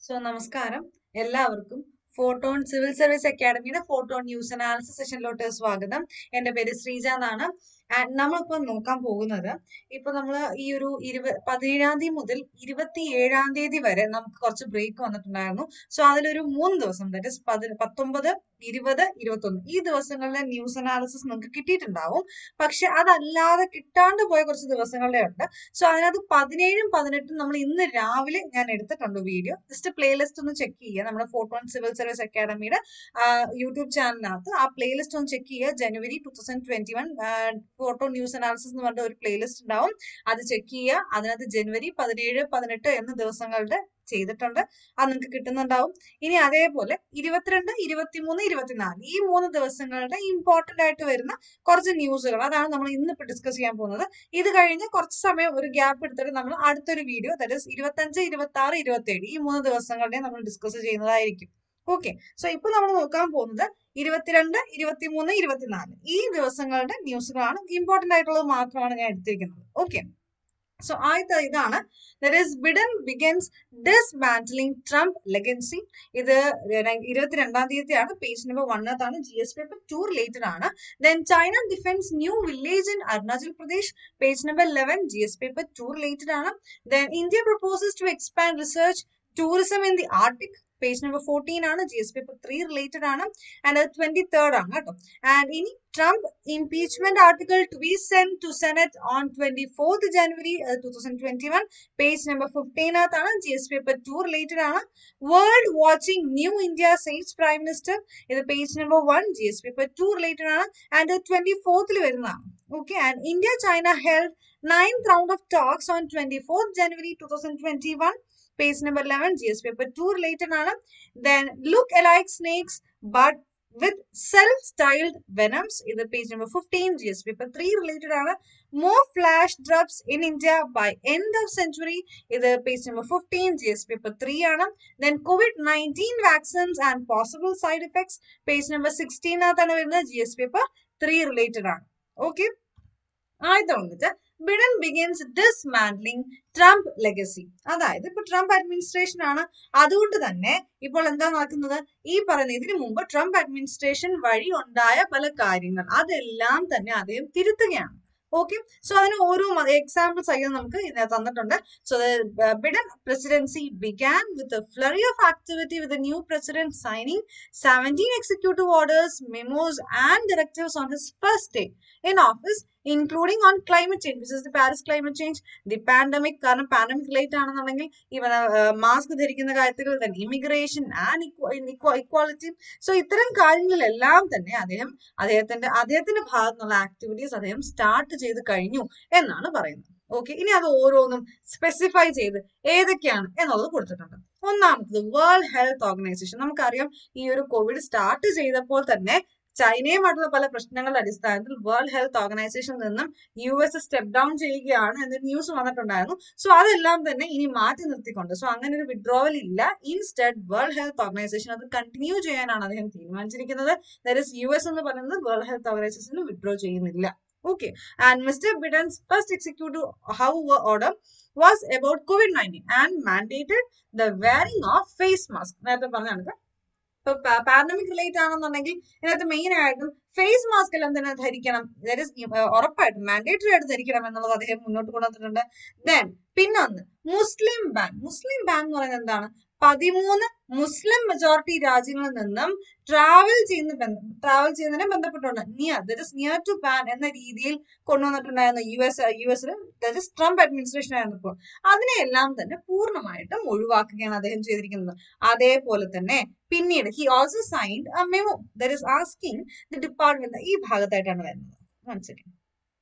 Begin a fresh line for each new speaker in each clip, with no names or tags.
So നമസ്കാരം എല്ലാവർക്കും Photon civil service അക്കാഡമിയുടെ ഫോട്ടോൺ ന്യൂസ് അനാലിസിസ് സെഷനിലോട്ട് സ്വാഗതം എന്റെ പേര് ശ്രീജ എന്നാണ് ആൻഡ് നമ്മളിപ്പോ നോക്കാൻ പോകുന്നത് ഇപ്പൊ നമ്മൾ ഈ ഒരു ഇരുപ പതിനേഴാം തീയതി മുതൽ ഇരുപത്തി ഏഴാം തീയതി വരെ നമുക്ക് കുറച്ച് ബ്രേക്ക് വന്നിട്ടുണ്ടായിരുന്നു സോ അതിലൊരു മൂന്ന് ദിവസം ദാറ്റ് ഇസ് പതി പത്തൊമ്പത് ഇരുപത് ഇരുപത്തൊന്ന് ഈ ദിവസങ്ങളിലെ ന്യൂസ് അനാലിസിസ് നിങ്ങൾക്ക് കിട്ടിയിട്ടുണ്ടാവും പക്ഷെ അതല്ലാതെ കിട്ടാണ്ട് പോയ കുറച്ച് ദിവസങ്ങളുടെ ഉണ്ട് സോ അതിനകത്ത് പതിനേഴും പതിനെട്ടും നമ്മൾ ഇന്ന് രാവിലെ ഞാൻ എടുത്തിട്ടുണ്ട് വീഡിയോ ജസ്റ്റ് പ്ലേലിസ്റ്റ് ഒന്ന് ചെക്ക് ചെയ്യുക നമ്മുടെ ഫോട്ടോ സിവിൽ സർവീസ് അക്കാഡമിയുടെ യൂട്യൂബ് ചാനലിനകത്ത് ആ പ്ലേലിസ്റ്റ് ഒന്ന് ചെക്ക് ചെയ്യുക January two thousand twenty one Photon news analysis എന്ന് പറഞ്ഞ ഒരു പ്ലേലിസ്റ്റ് ഉണ്ടാവും അത് ചെക്ക് ചെയ്യുക അതിനകത്ത് ജനുവരി പതിനേഴ് പതിനെട്ട് എന്ന ദിവസങ്ങളുടെ ചെയ്തിട്ടുണ്ട് അത് നിങ്ങൾക്ക് കിട്ടുന്നുണ്ടാവും ഇനി അതേപോലെ ഇരുപത്തിരണ്ട് ഇരുപത്തിമൂന്ന് ഇരുപത്തിനാല് ഈ മൂന്ന് ദിവസങ്ങളുടെ ഇമ്പോർട്ടന്റ് ആയിട്ട് വരുന്ന കുറച്ച് ന്യൂസുകൾ അതാണ് നമ്മൾ ഇന്നിപ്പോ ഡിസ്കസ് ചെയ്യാൻ പോകുന്നത് ഇത് കഴിഞ്ഞ് കുറച്ച് സമയം ഒരു ഗ്യാപ്പ് എടുത്തിട്ട് നമ്മൾ അടുത്തൊരു വീഡിയോ ദാറ്റ് ഇസ് ഇരുപത്തഞ്ച് ഇരുപത്തി ആറ് ഇരുപത്തി ഏഴ് ഈ മൂന്ന് ദിവസങ്ങളുടെ നമ്മൾ ഡിസ്കസ് ചെയ്യുന്നതായിരിക്കും ഓക്കെ സോ ഇപ്പൊ നമ്മൾ നോക്കാൻ പോകുന്നത് ഇരുപത്തിരണ്ട് ഇരുപത്തിമൂന്ന് ഇരുപത്തിനാല് ഈ ദിവസങ്ങളുടെ ന്യൂസുകളാണ് ഇമ്പോർട്ടന്റ് ആയിട്ടുള്ളത് മാത്രമാണ് ഞാൻ എടുത്തിരിക്കുന്നത് ഓക്കെ സോ ആദ്യത്തെ ഇതാണ് there is Biden begins dismantling Trump legacy ഇത് ഇരുപത്തിരണ്ടാം തീയതിയാണ് പേജ് നമ്പർ വണ്ണത്താണ് G S paper two related ആണ് then China defends new village in Arunachal Pradesh page number eleven G S paper two related ആണ് then India proposes to expand research tourism in the Arctic page number fourteen ആണ് G S paper three related ആണ് and അത് twenty third ആണ് കേട്ടോ and ഇനി Trump impeachment article to be send to senate on twenty fourth January two thousand twenty one page number ഫിഫ്റ്റീനകത്താണ് G S paper two related ആണ് world watching new India സേഫ്സ് prime minister ഇത് page number one G S paper two related ആണ് and twenty ഫോർത്തിൽ വരുന്നതാണ് okay and India China held ninth round of talks on twenty fourth January two thousand twenty one page number eleven G S paper two related ആണ് then look alike snakes but with self styled venoms ഇത് page number fifteen G S paper three related ആണ് more flash droughts in India by end of century ഇത് page number fifteen G S paper three ആണ് then Covid nineteen vaccines and possible side effects page number സിക്സ്റ്റീനകത്താണ് വരുന്നത് G S paper three related ആണ് okay ആദ്യത്തെ വന്നിട്ട് Biden begins dismantling Trump legacy അതായത് ഇപ്പൊ Trump administration ആണ് അതുകൊണ്ട് തന്നെ ഇപ്പോൾ എന്താ നടക്കുന്നത് ഈ പറയുന്ന ഇതിനു മുമ്പ് ട്രംപ് അഡ്മിനിസ്ട്രേഷൻ വഴി ഉണ്ടായ പല കാര്യങ്ങൾ അതെല്ലാം തന്നെ അദ്ദേഹം തിരുത്തുകയാണ് ഓക്കെ സോ അതിന് ഓരോ എക്സാമ്പിൾസ് ആയി നമുക്ക് ഇതിനെ തന്നിട്ടുണ്ട് so Biden presidency began with flurry of activity with new president signing seventeen executive orders memos and directives on his first day in office including on climate change which is the Paris climate change the pandemic കാരണം pandemic relate ആണെന്നുണ്ടെങ്കിൽ ഇവ mask ധരിക്കുന്ന കാര്യത്തിൽ തന്നെ immigration and equality so ഇത്തരം കാര്യങ്ങളിലെല്ലാം തന്നെ അദ്ദേഹം അദ്ദേഹത്തിന്റെ അദ്ദേഹത്തിന്റെ ഭാഗത്തു നിന്നുള്ള ആക്ടിവിറ്റീസ് അദ്ദേഹം സ്റ്റാർട്ട് ചെയ്ത് കഴിഞ്ഞു എന്നാണ് പറയുന്നത് ഓക്കെ ഇനി അത് ഓരോന്നും സ്പെസിഫൈ ചെയ്ത് ഏതൊക്കെയാണ് എന്നുള്ളത് കൊടുത്തിട്ടുണ്ട് ഒന്നാമത്തത് വേൾഡ് ഹെൽത്ത് ഓർഗനൈസേഷൻ നമുക്കറിയാം ഈ ഒരു കോവിഡ് സ്റ്റാർട്ട് ചെയ്തപ്പോൾ തന്നെ ചൈനയുമായിട്ടുള്ള പല പ്രശ്നങ്ങളുടെ അടിസ്ഥാനത്തിൽ വേൾഡ് ഹെൽത്ത് ഓർഗനൈസേഷനിൽ നിന്നും യു എസ് സ്റ്റെപ്പ് ഡൗൺ ചെയ്യുകയാണ് എന്നൊരു ന്യൂസ് വന്നിട്ടുണ്ടായിരുന്നു സോ അതെല്ലാം തന്നെ ഇനി മാറ്റി നിർത്തിക്കൊണ്ട് സോ അങ്ങനെ ഒരു വിഡ്രോവൽ ഇല്ല ഇൻസ്റ്റെഡ് വേൾഡ് ഹെൽത്ത് ഓർഗനൈസേഷൻ അത് കണ്ടിന്യൂ ചെയ്യാനാണ് അദ്ദേഹം തീരുമാനിച്ചിരിക്കുന്നത് ദാറ്റ് ഇസ് യു എസ് എന്ന് പറയുന്നത് വേൾഡ് ഹെൽത്ത് ഓർഗനൈസേഷൻ വിഡ്രോ ചെയ്യുന്നില്ല Okay, and Mr. Biden's first executive however order was about COVID-19 and mandated the wearing of face mask. നേരത്തെ പറഞ്ഞാണ് ഇപ്പൊ പാൻഡമിക് റിലേറ്റ് ആണെന്നുണ്ടെങ്കിൽ ഇതിനകത്ത് മെയിൻ ആയിട്ടും ഫേസ് മാസ്ക് എല്ലാം തന്നെ ധരിക്കണം ഉറപ്പായിട്ടും മാൻഡേറ്ററി ആയിട്ട് ധരിക്കണം എന്നുള്ളത് അദ്ദേഹം മുന്നോട്ട് കൊണ്ടുവന്നിട്ടുണ്ട് ദെൻ പിന്നൊന്ന് മുസ്ലിം ബാൻ മുസ്ലിം ബാൻ എന്ന് പറയുന്നത് എന്താണ് പതിമൂന്ന് മുസ്ലിം മെജോറിറ്റി രാജ്യങ്ങളിൽ നിന്നും ട്രാവൽ ചെയ്യുന്ന ട്രാവൽ ചെയ്യുന്നതിനെ ബന്ധപ്പെട്ടുണ്ട് near that is near to ban എന്ന രീതിയിൽ കൊണ്ടുവന്നിട്ടുണ്ടായിരുന്ന യു എസ് യു എസിൽ ദറ്റ് ഇസ് ട്രംപ് അഡ്മിനിസ്ട്രേഷൻ ആയിരുന്നപ്പോൾ അതിനെയെല്ലാം തന്നെ പൂർണ്ണമായിട്ടും ഒഴിവാക്കുകയാണ് അദ്ദേഹം ചെയ്തിരിക്കുന്നത് അതേപോലെ തന്നെ പിന്നീട് he also signed a memo that is asking the department ഈ ഭാഗത്തായിട്ടാണ് വരുന്നത് വൺ സെക്കൻഡ്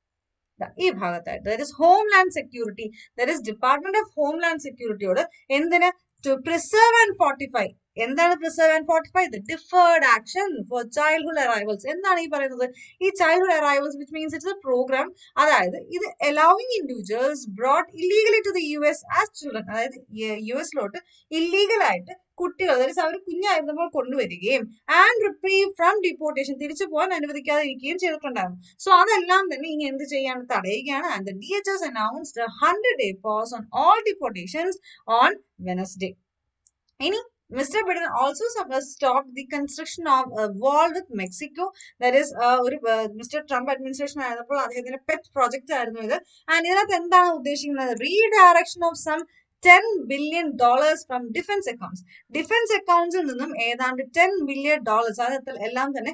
ഈ ഭാഗത്തായിട്ട് that is homeland security that is department of homeland സെക്യൂരിറ്റിയോട് എന്തിന് ടു പ്രിസർവ് ആൻഡ് ഫോർട്ടിഫൈ എന്താണ് preserve and fortify the deferred action for childhood arrivals എന്താണ് ഈ പറയുന്നത് ഈ childhood arrivals which means it's a program അതായത് ഇത് allowing individuals brought illegally to the U S as children അതായത് യു എസിലോട്ട് ഇല്ലീഗലായിട്ട് കുട്ടികൾ അതായത് അവർ കുഞ്ഞായിരുന്നപ്പോൾ കൊണ്ടുവരികയും ആൻഡ് റിപ്രീവ് ഫ്രം ഡിപ്പോർട്ടേഷൻ തിരിച്ചു പോകാൻ അനുവദിക്കാതിരിക്കുകയും ചെയ്തിട്ടുണ്ടായിരുന്നു സോ അതെല്ലാം തന്നെ ഇനി എന്ത് ചെയ്യാണ് തടയുകയാണ് and D H S announced hundred day pause on all deportations on Wednesday ഇനി mister Biden also stop the construction of wall with Mexico that is ഒരു മിസ്റ്റർ ട്രംപ് അഡ്മിനിസ്ട്രേഷൻ ആയിരുന്നപ്പോൾ അദ്ദേഹത്തിന്റെ പെറ്റ് പ്രോജക്റ്റ് ആയിരുന്നു ഇത് ആൻഡ് ഇതിനകത്ത് എന്താണ് ഉദ്ദേശിക്കുന്നത് redirection of some ten billion dollars from defence accounts defence അക്കൗണ്ട്സിൽ നിന്നും ഏതാണ്ട് ടെൻ ബില്യൺ ഡോളേഴ്സ് അത് എല്ലാം തന്നെ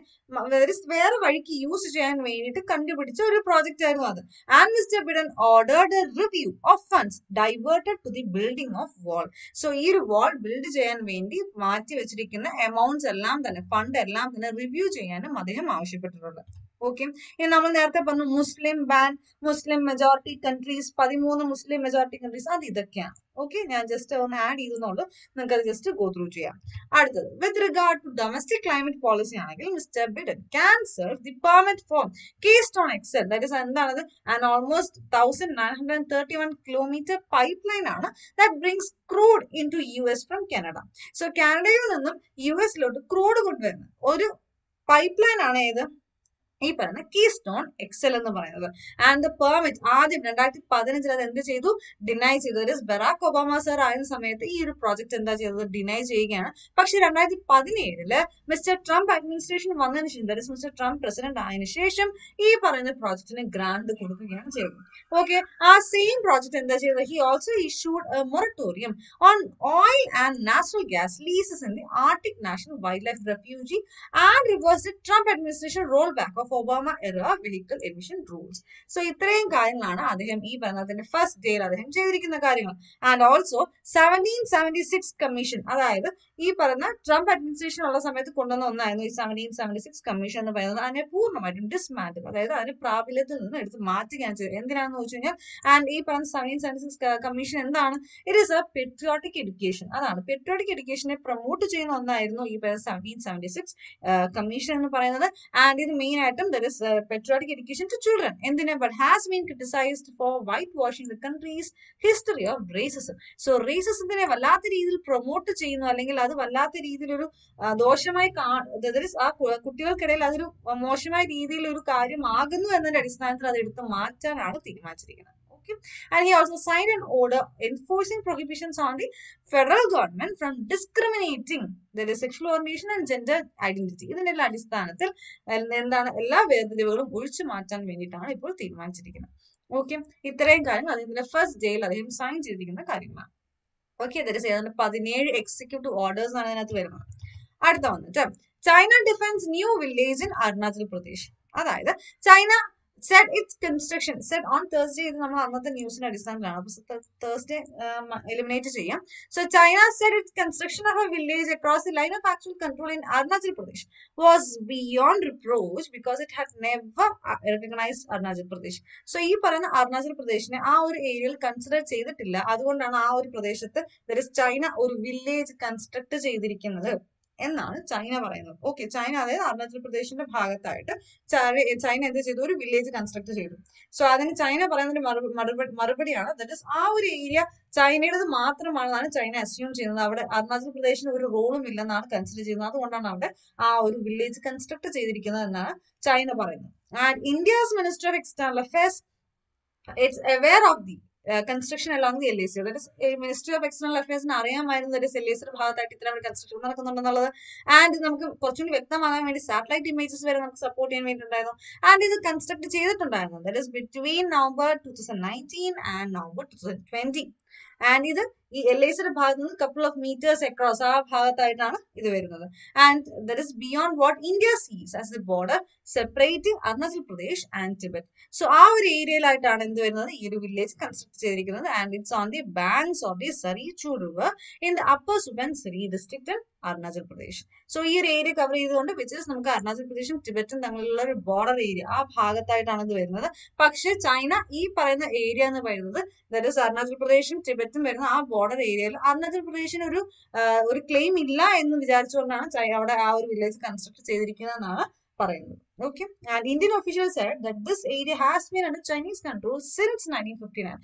വേറെ വഴിക്ക് യൂസ് ചെയ്യാൻ വേണ്ടിയിട്ട് കണ്ടുപിടിച്ച ഒരു പ്രോജക്റ്റ് ആയിരുന്നു അത് and mister Biden ordered a review of funds diverted to the building of wall so ഈ ഒരു വാൾ ബിൽഡ് ചെയ്യാൻ വേണ്ടി മാറ്റി വെച്ചിരിക്കുന്ന എമൗണ്ട്സ് എല്ലാം തന്നെ ഫണ്ട് എല്ലാം തന്നെ റിവ്യൂ ചെയ്യാനും അദ്ദേഹം ആവശ്യപ്പെട്ടിട്ടുണ്ട് ഓക്കെ ഇനി നമ്മൾ നേരത്തെ പറഞ്ഞു Muslim ban Muslim majority countries പതിമൂന്ന് മുസ്ലിം മെജോറിറ്റി കൺട്രീസ് അത് ഇതൊക്കെയാണ് ഓക്കെ ഞാൻ ജസ്റ്റ് ഒന്ന് ആഡ് ചെയ്തെന്നുള്ളൂ നിങ്ങൾക്ക് അത് ജസ്റ്റ് ഗോ ത്രൂ ചെയ്യാം അടുത്തത് with regard to domestic climate policy ആണെങ്കിൽ mister Biden cancels the permit for Keystone XL that is എന്താണത് and almost thousand nine hundred thirty one kilometre pipeline ആണ് that brings crude in to U S from Canada so കാനഡയിൽ നിന്നും U എസിലോട്ട് crude കൊണ്ടുവരുന്ന ഒരു pipe pipeline ആണ് ഏത് ഈ പറയുന്ന കീ സ്റ്റോൺ എക്സൽ എന്ന് പറയുന്നത് ആൻഡ് ദ പെർമിറ്റ് ആദ്യം രണ്ടായിരത്തി പതിനഞ്ചിൽ അത് എന്ത് ചെയ്തു ഡിനൈ ചെയ്തു that is Barack Obama sir ആയിരുന്ന സമയത്ത് ഈ ഒരു പ്രോജക്റ്റ് എന്താ ചെയ്തത് ഡിനൈ ചെയ്യുകയാണ് പക്ഷെ രണ്ടായിരത്തി പതിനേഴില് മിസ്റ്റർ ട്രംപ് അഡ്മിനിസ്ട്രേഷൻ വന്നതിന് ശേഷം that is mister Trump president ആയതിനു ശേഷം ഈ പറയുന്ന പ്രോജക്റ്റിന് ഗ്രാന്റ് കൊടുക്കുകയാണ് ചെയ്തത് ഓക്കെ ആ സെയിം പ്രോജക്റ്റ് എന്താ ചെയ്തത് he also issued a moratorium on oil and natural gas leases in the Arctic national wildlife refuge and reverses the Trump administration roll back of Obama era vehicle emission rules so ഇത്രയും കാര്യങ്ങളാണ് അദ്ദേഹം ഈ പറഞ്ഞതിന്റെ first ഡേയിൽ അദ്ദേഹം ചെയ്തിരിക്കുന്ന കാര്യങ്ങൾ and also seventeen seventy six commission അതായത് ഈ പറഞ്ഞ ട്രംപ് അഡ്മിനിസ്ട്രേഷൻ ഉള്ള സമയത്ത് കൊണ്ടുവന്ന ഒന്നായിരുന്നു ഈ സെവൻറ്റീൻ സെവൻറ്റി സിക്സ് കമ്മീഷൻ എന്ന് പറയുന്നത് അതിനെ പൂർണ്ണമായിട്ടും ഡിസ്മാൻഡിൽ അതായത് അതിന് പ്രാബല്യത്തിൽ നിന്ന് എടുത്ത് മാറ്റുകയാണ് ചെയ്തത് എന്തിനാണെന്ന് വെച്ച് കഴിഞ്ഞാൽ ആൻഡ് ഈ പറഞ്ഞ സെവൻറ്റീൻ സെവൻറ്റി സിക്സ് കമ്മീഷൻ എന്താണ് it is a patriotic education അതാണ് പെട്രിയോട്ടിക് എഡ്യൂക്കേഷനെ പ്രൊമോട്ട് ചെയ്യുന്ന ഒന്നായിരുന്നു ഈ പറയുന്ന സെവൻറ്റീൻ സെവൻറ്റി സിക്സ് കമ്മീഷൻ എന്ന് പറയുന്നത് ആൻഡ് ഇത് മെയിൻ ആയിട്ടും there is patriotic education to children എന്തിനാ but has been criticised for whitewashing the country's history of racism so റേസിസത്തിനെ വല്ലാത്ത രീതിയിൽ പ്രൊമോട്ട് ചെയ്യുന്നു അല്ലെങ്കിൽ അത് വല്ലാത്ത രീതിയിലൊരു ദോഷമായി കാ ആ കുട്ടികൾക്കിടയിൽ അതൊരു മോശമായ രീതിയിൽ ഒരു കാര്യമാകുന്നു എന്നതിന്റെ അടിസ്ഥാനത്തിൽ അത് എടുത്ത് മാറ്റാനാണ് തീരുമാനിച്ചിരിക്കുന്നത് Okay. And he also signed an order enforcing prohibitions on the federal government from discriminating that is sexual orientation and gender identity. ഇതിന്റെ എല്ലാ അടിസ്ഥാനത്തിൽ എന്താണ് എല്ലാ വേർതിരിവുകളും ഒഴിച്ചു മാറ്റാൻ വേണ്ടിയിട്ടാണ് ഇപ്പോൾ തീരുമാനിച്ചിരിക്കുന്നത് ഓക്കെ ഇത്രയും കാര്യങ്ങൾ അദ്ദേഹത്തിന്റെ ഫസ്റ്റ് ഡേയിൽ അദ്ദേഹം സൈൻ ചെയ്തിരിക്കുന്ന കാര്യങ്ങളാണ് ഓക്കെ ദറ്റ് ഇസ് ഏതാണ്ട് പതിനേഴ് എക്സിക്യൂട്ടീവ് ഓർഡേഴ്സ് ആണ് അതിനകത്ത് വരുന്നത് അടുത്ത വന്നിട്ട് China defends new village in Arunachal Pradesh അതായത് China said its construction said on Thursday ഇത് നമ്മൾ അന്നത്തെ ന്യൂസിന്റെ അടിസ്ഥാനത്തിലാണ് അപ്പൊ തേഴ്സ്ഡേ എലിമിനേറ്റ് ചെയ്യാം so China said its construction of a village across the line of actual control in Arunachal Pradesh was beyond reproach because it had never recognised Arunachal Pradesh so ഈ പറയുന്ന അരുണാചൽ പ്രദേശിനെ ആ ഒരു ഏരിയയിൽ കൺസിഡർ ചെയ്തിട്ടില്ല അതുകൊണ്ടാണ് ആ ഒരു പ്രദേശത്ത് ചൈന ഒരു വില്ലേജ് കൺസ്ട്രക്ട് ചെയ്തിരിക്കുന്നത് എന്നാണ് ചൈന പറയുന്നത് ഓക്കെ ചൈന അതായത് അരുണാചൽ പ്രദേശിന്റെ ഭാഗത്തായിട്ട് ചൈന എന്ത് ചെയ്തു ഒരു വില്ലേജ് കൺസ്ട്രക്ട് ചെയ്തു സോ അതിന് ചൈന പറയുന്നതിന് മറുപടി മറുപടിയാണ് ദറ്റ് ഇസ് ആ ഒരു ഏരിയ ചൈനയുടേത് മാത്രമാണെന്നാണ് ചൈന അസ്യൂം ചെയ്യുന്നത് അവിടെ അരുണാചൽ പ്രദേശിന് ഒരു റോളും ഇല്ലെന്നാണ് കൺസിഡർ ചെയ്യുന്നത് അതുകൊണ്ടാണ് അവിടെ ആ ഒരു വില്ലേജ് കൺസ്ട്രക്ട് ചെയ്തിരിക്കുന്നത് എന്നാണ് ചൈന പറയുന്നത് and India's minister of external affairs it's aware of the construction along the L A C അതായത് മിനിസ്ട്രി ഓഫ് എക്സ്റ്റേണൽ അഫയേഴ്സിന് അറിയാമായിരുന്നു ദറ്റ് എൽ എ സിയുടെ ഭാഗത്തായിട്ട് ഇത്ര കൺസ്ട്രക്ഷൻ നടക്കുന്നുണ്ടെന്നുള്ളത് ആൻഡ് നമുക്ക് കുറച്ചുകൂടി വ്യക്തമാകാൻ വേണ്ടി സാറ്റലൈറ്റ് ഇമേജസ് വരെ നമുക്ക് സപ്പോർട്ട് ചെയ്യാൻ വേണ്ടിയിട്ടുണ്ടായിരുന്നു ആൻഡ് ഇത് കൺസ്ട്രക്ട് ചെയ്തിട്ടുണ്ടായിരുന്നു that is between November two thousand nineteen and November two thousand twenty and ഇത് ഈ എൽ ഐ സിയുടെ ഭാഗത്ത് നിന്ന് കപ്പിൾ ഓഫ് മീറ്റേഴ്സ് അക്രോസ് ആ ഭാഗത്തായിട്ടാണ് ഇത് വരുന്നത് and that is beyond what India sees as the border separating Arunachal Pradesh and Tibet so ആ ഒരു ഏരിയയിലായിട്ടാണ് എന്ത് വരുന്നത് ഈ ഒരു വില്ലേജ് കൺസ്ട്രക്ട് ചെയ്തിരിക്കുന്നത് and it's on the banks of the Tsari Chu river in the upper Subansiri district in Arunachal Pradesh so ഈ ഒരു ഏരിയ കവർ ചെയ്തുകൊണ്ട് വിച്ച് ഇസ് നമുക്ക് അരുണാചൽ പ്രദേശും ടിബറ്റും തമ്മിലുള്ള ഒരു ബോർഡർ ഏരിയ ആ ഭാഗത്തായിട്ടാണ് ഇത് വരുന്നത് പക്ഷെ ചൈന ഈ പറയുന്ന ഏരിയ എന്ന് പറയുന്നത് ദറ്റ് ഇസ് അരുണാചൽ പ്രദേശും ടിബറ്റും വരുന്ന ആ ബോർഡർ ഏരിയയിൽ അരുണാചൽ പ്രദേശിന് ഒരു ഒരു ക്ലെയിം ഇല്ല എന്ന് വിചാരിച്ചുകൊണ്ടാണ് അവിടെ ആ ഒരു വില്ലേജ് കൺസ്ട്രക്ട് ചെയ്തിരിക്കുന്നതെന്നാണ് പറയുന്നത് Okay, and Indian officials said that this area has been under Chinese control since 1959.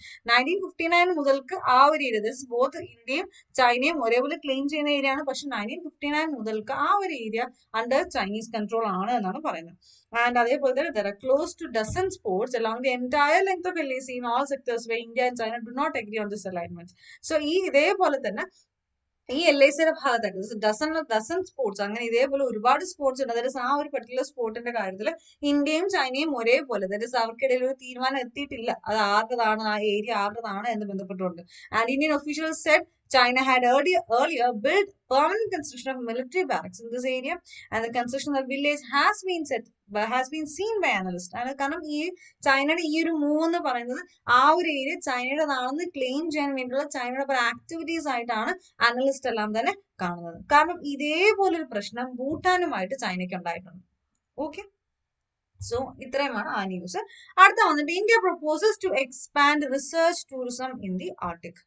1959 മുതൽക്ക് ആ ഒരു ഏരിയ ദിസ് ബോത്ത് ഇന്ത്യയും ചൈനയും ഒരേപോലെ ക്ലെയിം ചെയ്യുന്ന ഏരിയ ആണ് പക്ഷെ നയൻറ്റീൻ ഫിഫ്റ്റി നയൻ മുതൽക്ക് ആ ഒരു ഏരിയ അണ്ടർ ചൈനീസ് കൺട്രോൾ ആണ് എന്നാണ് പറയുന്നത് ആൻഡ് അതേപോലെ തന്നെ there are close to dozen spots along the entire length of L in all sectors where India and China do not agree on this alignment so ഈ ഇതേപോലെ തന്നെ ഈ L I സിയുടെ ഭാഗത്തായിട്ട് ഡസൺ ഡസൺ സ്പോർട്സ് അങ്ങനെ ഇതേപോലെ ഒരുപാട് sports ഉണ്ട് അതായത് ആ ഒരു പെർട്ടിക്കുലർ സ്പോർട്ടിന്റെ കാര്യത്തിൽ ഇന്ത്യയും ചൈനയും ഒരേപോലെ അതായത് അവർക്കിടയിൽ ഒരു തീരുമാനം എത്തിയിട്ടില്ല അത് ആരുടേതാണ് ആ ഏരിയ ആരുടേതാണ് എന്ന് ബന്ധപ്പെട്ടുകൊണ്ട് and Indian official said China had earlier, earlier built permanent construction of military barracks in this area, and the construction of the village has been set has been seen by analysts. അത് കാരണം ഈ ചൈനയുടെ ഈ ഒരു move എന്ന് പറയുന്നത് ആ ഒരു ഏരിയ ചൈനയുടേതാണെന്ന് ക്ലെയിം ചെയ്യാൻ വേണ്ടിയുള്ള ചൈനയുടെ പല ആക്ടിവിറ്റീസ് ആയിട്ടാണ് അനലിസ്റ്റ് എല്ലാം തന്നെ കാണുന്നത് കാരണം ഇതേപോലൊരു പ്രശ്നം ഭൂട്ടാനുമായിട്ട് ചൈനയ്ക്ക് ഉണ്ടായിട്ടുണ്ട് ഓക്കെ സോ ഇത്രയുമാണ് ആ ന്യൂസ് അടുത്ത വന്നിട്ട് India proposes to expand research tourism in the Arctic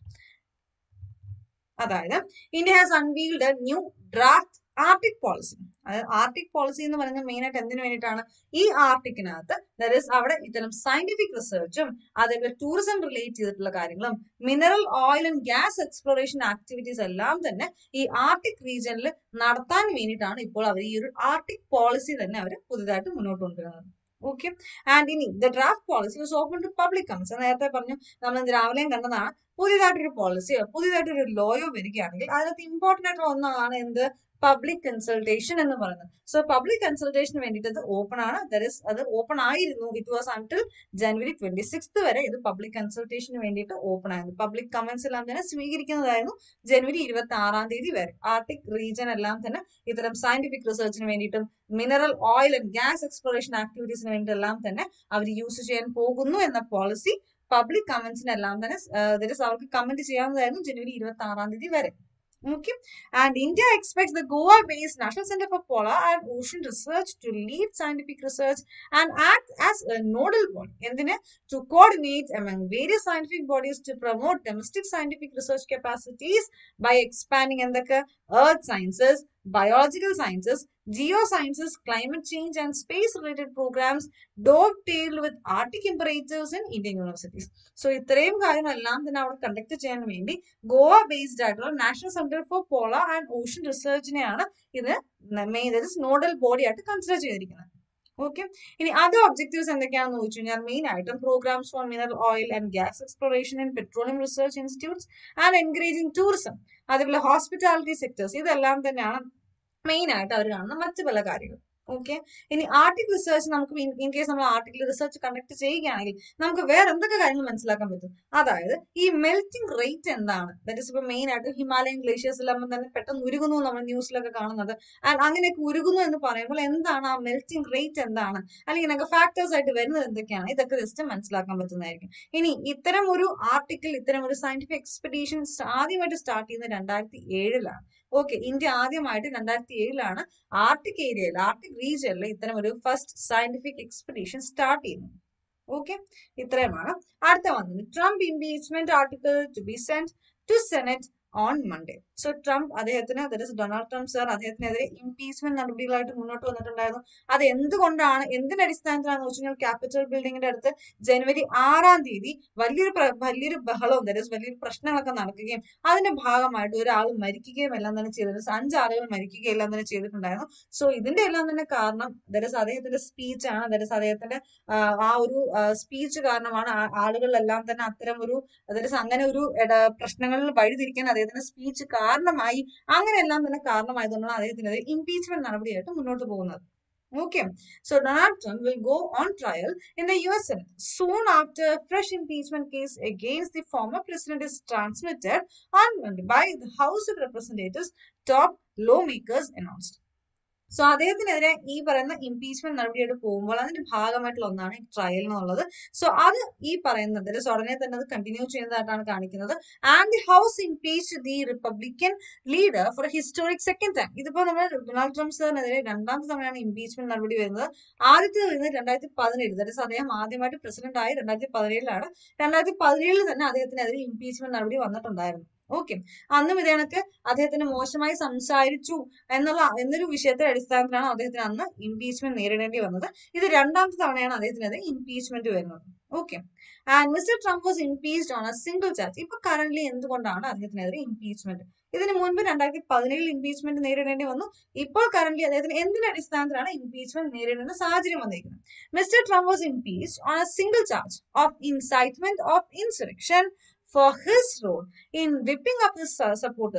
അതായത് India has unveiled new draft Arctic policy അതായത് ആർട്ടിക് പോളിസി എന്ന് പറയുന്നത് മെയിൻ ആയിട്ട് എന്തിനു വേണ്ടിയിട്ടാണ് ഈ ആർട്ടിക്കിനകത്ത് ദർ അവിടെ ഇത്തരം സയന്റിഫിക് റിസർച്ചും അതേപോലെ ടൂറിസം റിലേറ്റ് ചെയ്തിട്ടുള്ള കാര്യങ്ങളും mineral oil and gas exploration activities എല്ലാം തന്നെ ഈ ആർട്ടിക് റീജിയനിൽ നടത്താൻ വേണ്ടിയിട്ടാണ് ഇപ്പോൾ അവർ ഈ ഒരു ആർട്ടിക് പോളിസി തന്നെ അവർ പുതുതായിട്ട് മുന്നോട്ട് കൊണ്ടുവരുന്നത് ഓക്കെ ആൻഡ് ഇനി the draft policy was open to public comments നേരത്തെ പറഞ്ഞു നമ്മൾ ഇന്ന് രാവിലെയും കണ്ടതാണ് പുതിയതായിട്ടൊരു പോളിസിയോ പുതിയതായിട്ടൊരു ലോയോ വരികയാണെങ്കിൽ അതിനകത്ത് ഇമ്പോർട്ടന്റ് ആയിട്ടുള്ള ഒന്നാണ് എന്ത് പബ്ലിക് കൺസൾട്ടേഷൻ എന്ന് പറയുന്നത് സോ പബ്ലിക് കൺസൾട്ടേഷന് വേണ്ടിയിട്ട് ഇത് ഓപ്പൺ ആണ് ദർ ഇസ് അത് ഓപ്പൺ ആയിരുന്നു it was until January twenty six വരെ ഇത് പബ്ലിക് കൺസൾട്ടേഷന് വേണ്ടിയിട്ട് ഓപ്പൺ ആയിരുന്നു പബ്ലിക് കമന്റ്സ് എല്ലാം തന്നെ സ്വീകരിക്കുന്നതായിരുന്നു ജനുവരി ഇരുപത്തി ആറാം തീയതി വരെ ആർട്ടിക് റീജിയൻ എല്ലാം തന്നെ ഇത്തരം സയന്റിഫിക് റിസർച്ചിന് വേണ്ടിയിട്ടും mineral oil and gas exploration ആക്ടിവിറ്റീസിന് വേണ്ടിയിട്ട് എല്ലാം തന്നെ അവർ യൂസ് ചെയ്യാൻ പോകുന്നു എന്ന പോളിസി പബ്ലിക് കമന്റ്സിനെല്ലാം തന്നെ അവർക്ക് കമന്റ് ചെയ്യാവുന്നതായിരുന്നു ജനുവരി ഇരുപത്തി ആറാം തീയതി വരെ Okay, and India expects the Goa-based National Center for Polar and Ocean Research to lead scientific research and act as a nodal body എന്തിന് to coordinate among various scientific bodies to promote domestic scientific research capacities by expanding എന്തൊക്കെ earth sciences, biological sciences, geosciences, climate change and space related programs dovetailed with Arctic imperatives in Indian universities. So ഇത്രയും കാര്യങ്ങളെല്ലാം തന്നെ അവിടെ conduct ചെയ്യാൻ വേണ്ടി Goa based ആയിട്ടുള്ള national centre for polar and ocean റിസർച്ചിനെയാണ് ഇത് മെയിൻ നോഡൽ ബോഡി ആയിട്ട് കൺസിഡർ ചെയ്തിരിക്കുന്നത് ഓക്കെ ഇനി അതർ ഒബ്ജക്റ്റീവ്സ് എന്തൊക്കെയാണെന്ന് ചോദിച്ചു കഴിഞ്ഞാൽ മെയിൻ ആയിട്ടും programmes for mineral oil and gas exploration and petroleum research institutes and encouraging tourism അതേപോലെ ഹോസ്പിറ്റാലിറ്റി സെക്ടേഴ്സ് ഇതെല്ലാം തന്നെയാണ് മെയിൻ ആയിട്ട് അവർ കാണുന്ന മറ്റു പല കാര്യങ്ങൾ ഓക്കെ ഇനി ആർട്ടിക് റിസർച്ച് നമുക്ക് ഇൻ കേസ് നമ്മൾ ആർട്ടിക്കൽ റിസർച്ച് കണ്ടക്ട് ചെയ്യുകയാണെങ്കിൽ നമുക്ക് വേറെ എന്തൊക്കെ കാര്യങ്ങൾ മനസ്സിലാക്കാൻ പറ്റും അതായത് ഈ മെൽറ്റിംഗ് റേറ്റ് എന്താണ് ദാറ്റ് ഇസ് ഇപ്പൊ മെയിൻ ആയിട്ട് ഹിമാലയൻ ഗ്ലേഷ്യേഴ്സ് എല്ലാം തന്നെ പെട്ടെന്ന് ഉരുകുന്നു നമ്മൾ ന്യൂസിലൊക്കെ കാണുന്നത് ആൻഡ് അങ്ങനെയൊക്കെ ഉരുകുന്നു എന്ന് പറയുമ്പോൾ എന്താണ് ആ മെൽറ്റിംഗ് റേറ്റ് എന്താണ് അല്ലെങ്കിൽ നമുക്ക് ഫാക്ടേഴ്സ് ആയിട്ട് വരുന്നത് എന്തൊക്കെയാണ് ഇതൊക്കെ ജസ്റ്റ് മനസ്സിലാക്കാൻ പറ്റുന്നതായിരിക്കും ഇനി ഇത്തരം ഒരു ആർട്ടിക്കിൾ ഇത്തരം ഒരു സയന്റിഫിക് എക്സ്പെഡീഷൻ ആദ്യമായിട്ട് സ്റ്റാർട്ട് ചെയ്യുന്നത് രണ്ടായിരത്തി ഏഴിലാണ് ഓക്കെ ഇന്ത്യ ആദ്യമായിട്ട് രണ്ടായിരത്തി ഏഴിലാണ് ആർട്ടിക് ഏരിയയിൽ ആർട്ടിക് റീജിയനിൽ ഇത്തരം ഒരു ഫസ്റ്റ് സയന്റിഫിക് എക്സ്പെഡീഷൻ സ്റ്റാർട്ട് ചെയ്യുന്നത് ഓക്കെ ഇത്രയുമാണ് അടുത്ത വന്നത് Trump impeachment article to be send to senate on Monday so Trump അദ്ദേഹത്തിന് അതായത് ഡൊണാൾഡ് ട്രംപ് സാർ അദ്ദേഹത്തിനെതിരെ ഇംപീച്ച്മെന്റ് നടപടികളായിട്ട് മുന്നോട്ട് വന്നിട്ടുണ്ടായിരുന്നു അത് എന്തുകൊണ്ടാണ് എന്തിന്റെ അടിസ്ഥാനത്തിലാണെന്ന് വെച്ച് കഴിഞ്ഞാൽ ക്യാപിറ്റൽ ബിൽഡിങ്ങിന്റെ അടുത്ത് ജനുവരി ആറാം തീയതി വലിയൊരു വലിയൊരു ബഹളവും ദരസ് വലിയൊരു പ്രശ്നങ്ങളൊക്കെ നടക്കുകയും അതിന്റെ ഭാഗമായിട്ട് ഒരാൾ മരിക്കുകയും എല്ലാം തന്നെ ചെയ്തിട്ടുണ്ട് അഞ്ചാളുകൾ മരിക്കുകയും എല്ലാം തന്നെ ചെയ്തിട്ടുണ്ടായിരുന്നു സോ ഇതിന്റെ എല്ലാം തന്നെ കാരണം ദരസ് അദ്ദേഹത്തിന്റെ സ്പീച്ച് ആണ് ദരസ് അദ്ദേഹത്തിന്റെ ആ ഒരു സ്പീച്ച് കാരണമാണ് ആളുകളെല്ലാം തന്നെ അത്തരം ഒരു ദരസ് അങ്ങനെ ഒരു പ്രശ്നങ്ങളിൽ വഴിതിരിക്കാൻ അദ്ദേഹത്തിന്റെ സ്പീച്ച് കാരണമായി അങ്ങനെയെല്ലാം തന്നെ കാരണമായതുകൊണ്ടാണ് അദ്ദേഹത്തിനെതിരെ ഇംപീച്ച്മെന്റ് നടപടിയായിട്ട് മുന്നോട്ട് പോകുന്നത് Okay, so Donald Trump will go on trial in the US Senate soon after a fresh impeachment case against the former president is transmitted on Monday by the House of Representatives. Top lawmakers announced. So അദ്ദേഹത്തിനെതിരെ ഈ പറയുന്ന impeachment നടപടിയായിട്ട് പോകുമ്പോൾ അതിന്റെ ഭാഗമായിട്ടുള്ള ഒന്നാണ് trial എന്നുള്ളത് so അത് ഈ പറയുന്നത് ഉടനെ തന്നെ അത് കണ്ടിന്യൂ ചെയ്യുന്നതായിട്ടാണ് കാണിക്കുന്നത് and the House impeach the Republican leader for historic second time ഇതിപ്പോ നമ്മൾ ഡൊണാൾഡ് ട്രംപ് സാറിനെതിരെ രണ്ടാമത്തെ തവണയാണ് ഇംപീച്ച്മെന്റ് നടപടി വരുന്നത് ആദ്യത്തെ വരുന്നത് രണ്ടായിരത്തി പതിനേഴ് ദാറ്റ് അദ്ദേഹം ആദ്യമായിട്ട് പ്രസിഡന്റ് ആയി രണ്ടായിരത്തി പതിനേഴിലാണ് രണ്ടായിരത്തി പതിനേഴിൽ തന്നെ അദ്ദേഹത്തിനെതിരെ ഇംപീച്ച്മെന്റ് നടപടി വന്നിട്ടുണ്ടായിരുന്നു ഓക്കെ അന്നും ഇതേ കണക്ക് അദ്ദേഹത്തിന് മോശമായി സംസാരിച്ചു എന്നുള്ള എന്നൊരു വിഷയത്തിന്റെ അടിസ്ഥാനത്തിലാണ് അദ്ദേഹത്തിന് അന്ന് ഇംപീച്ച്മെന്റ് നേരിടേണ്ടി വന്നത് ഇത് രണ്ടാമത്തെ തവണയാണ് അദ്ദേഹത്തിനെതിരെ ഇംപീച്ച്മെന്റ് വരുന്നത് okay and mister Trump was impeached on a single charge ഇപ്പൊ കറന്റ് എന്തുകൊണ്ടാണ് അദ്ദേഹത്തിനെതിരെ ഇംപീച്ച്മെന്റ് ഇതിന് മുൻപ് രണ്ടായിരത്തി പതിനേഴിൽ ഇംപീച്ച്മെന്റ് നേരിടേണ്ടി വന്നു ഇപ്പോൾ കറന്റ് അദ്ദേഹത്തിന് എന്തിന്റെ അടിസ്ഥാനത്തിലാണ് ഇംപീച്ച്മെന്റ് നേരിടേണ്ട സാഹചര്യം വന്നിരിക്കുന്നത് mister Trump was impeached on a single charge of incitement of insurrection for his role in whipping up his supporters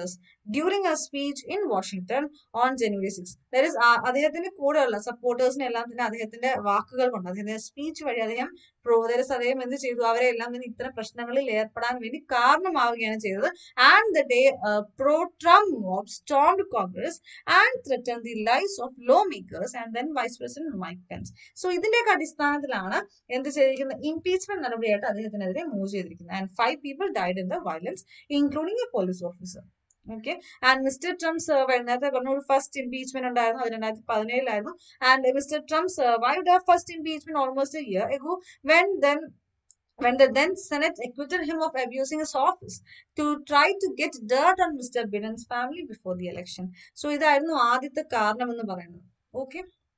during a speech in Washington on January six that is അദ്ദേഹത്തിന്റെ കൂടെയുള്ള സപ്പോർട്ടേഴ്സിനെ എല്ലാം തന്നെ അദ്ദേഹത്തിന്റെ വാക്കുകൾ കൊണ്ട് അദ്ദേഹത്തിന്റെ സ്പീച്ച് വഴി അദ്ദേഹം പ്രോദരസ് അദ്ദേഹം എന്ത് ചെയ്തു അവരെ എല്ലാം തന്നെ ഇത്തരം പ്രശ്നങ്ങളിൽ ഏർപ്പെടാൻ വേണ്ടി കാരണമാവുകയാണ് ചെയ്തത് and the day pro Trump mob stormed Congress and threaten the lives of lawmakers and then vice president Mike Pence so ഇതിന്റെയൊക്കെ അടിസ്ഥാനത്തിലാണ് എന്ത് ചെയ്തിരിക്കുന്നത് ഇംപീച്ച്മെന്റ് നടപടിയായിട്ട് അദ്ദേഹത്തിനെതിരെ മൂവ് ചെയ്തിരിക്കുന്നത് and five people died in the violence including a police officer okay and mister Trump survive നേരത്തെ പറഞ്ഞ ഒരു ഫസ്റ്റ് ഇംപീച്ച്മെന്റ് ഉണ്ടായിരുന്നു അത് രണ്ടായിരത്തി പതിനേഴിലായിരുന്നു and mister Trump survive the first impeachment almost a year ago when then when the then Senate acquitted him of abusing his office to try to get dirt on Mr. Biden's family before the election. So ഇതായിരുന്നു ആദ്യത്തെ കാരണം എന്ന് പറയുന്നത് okay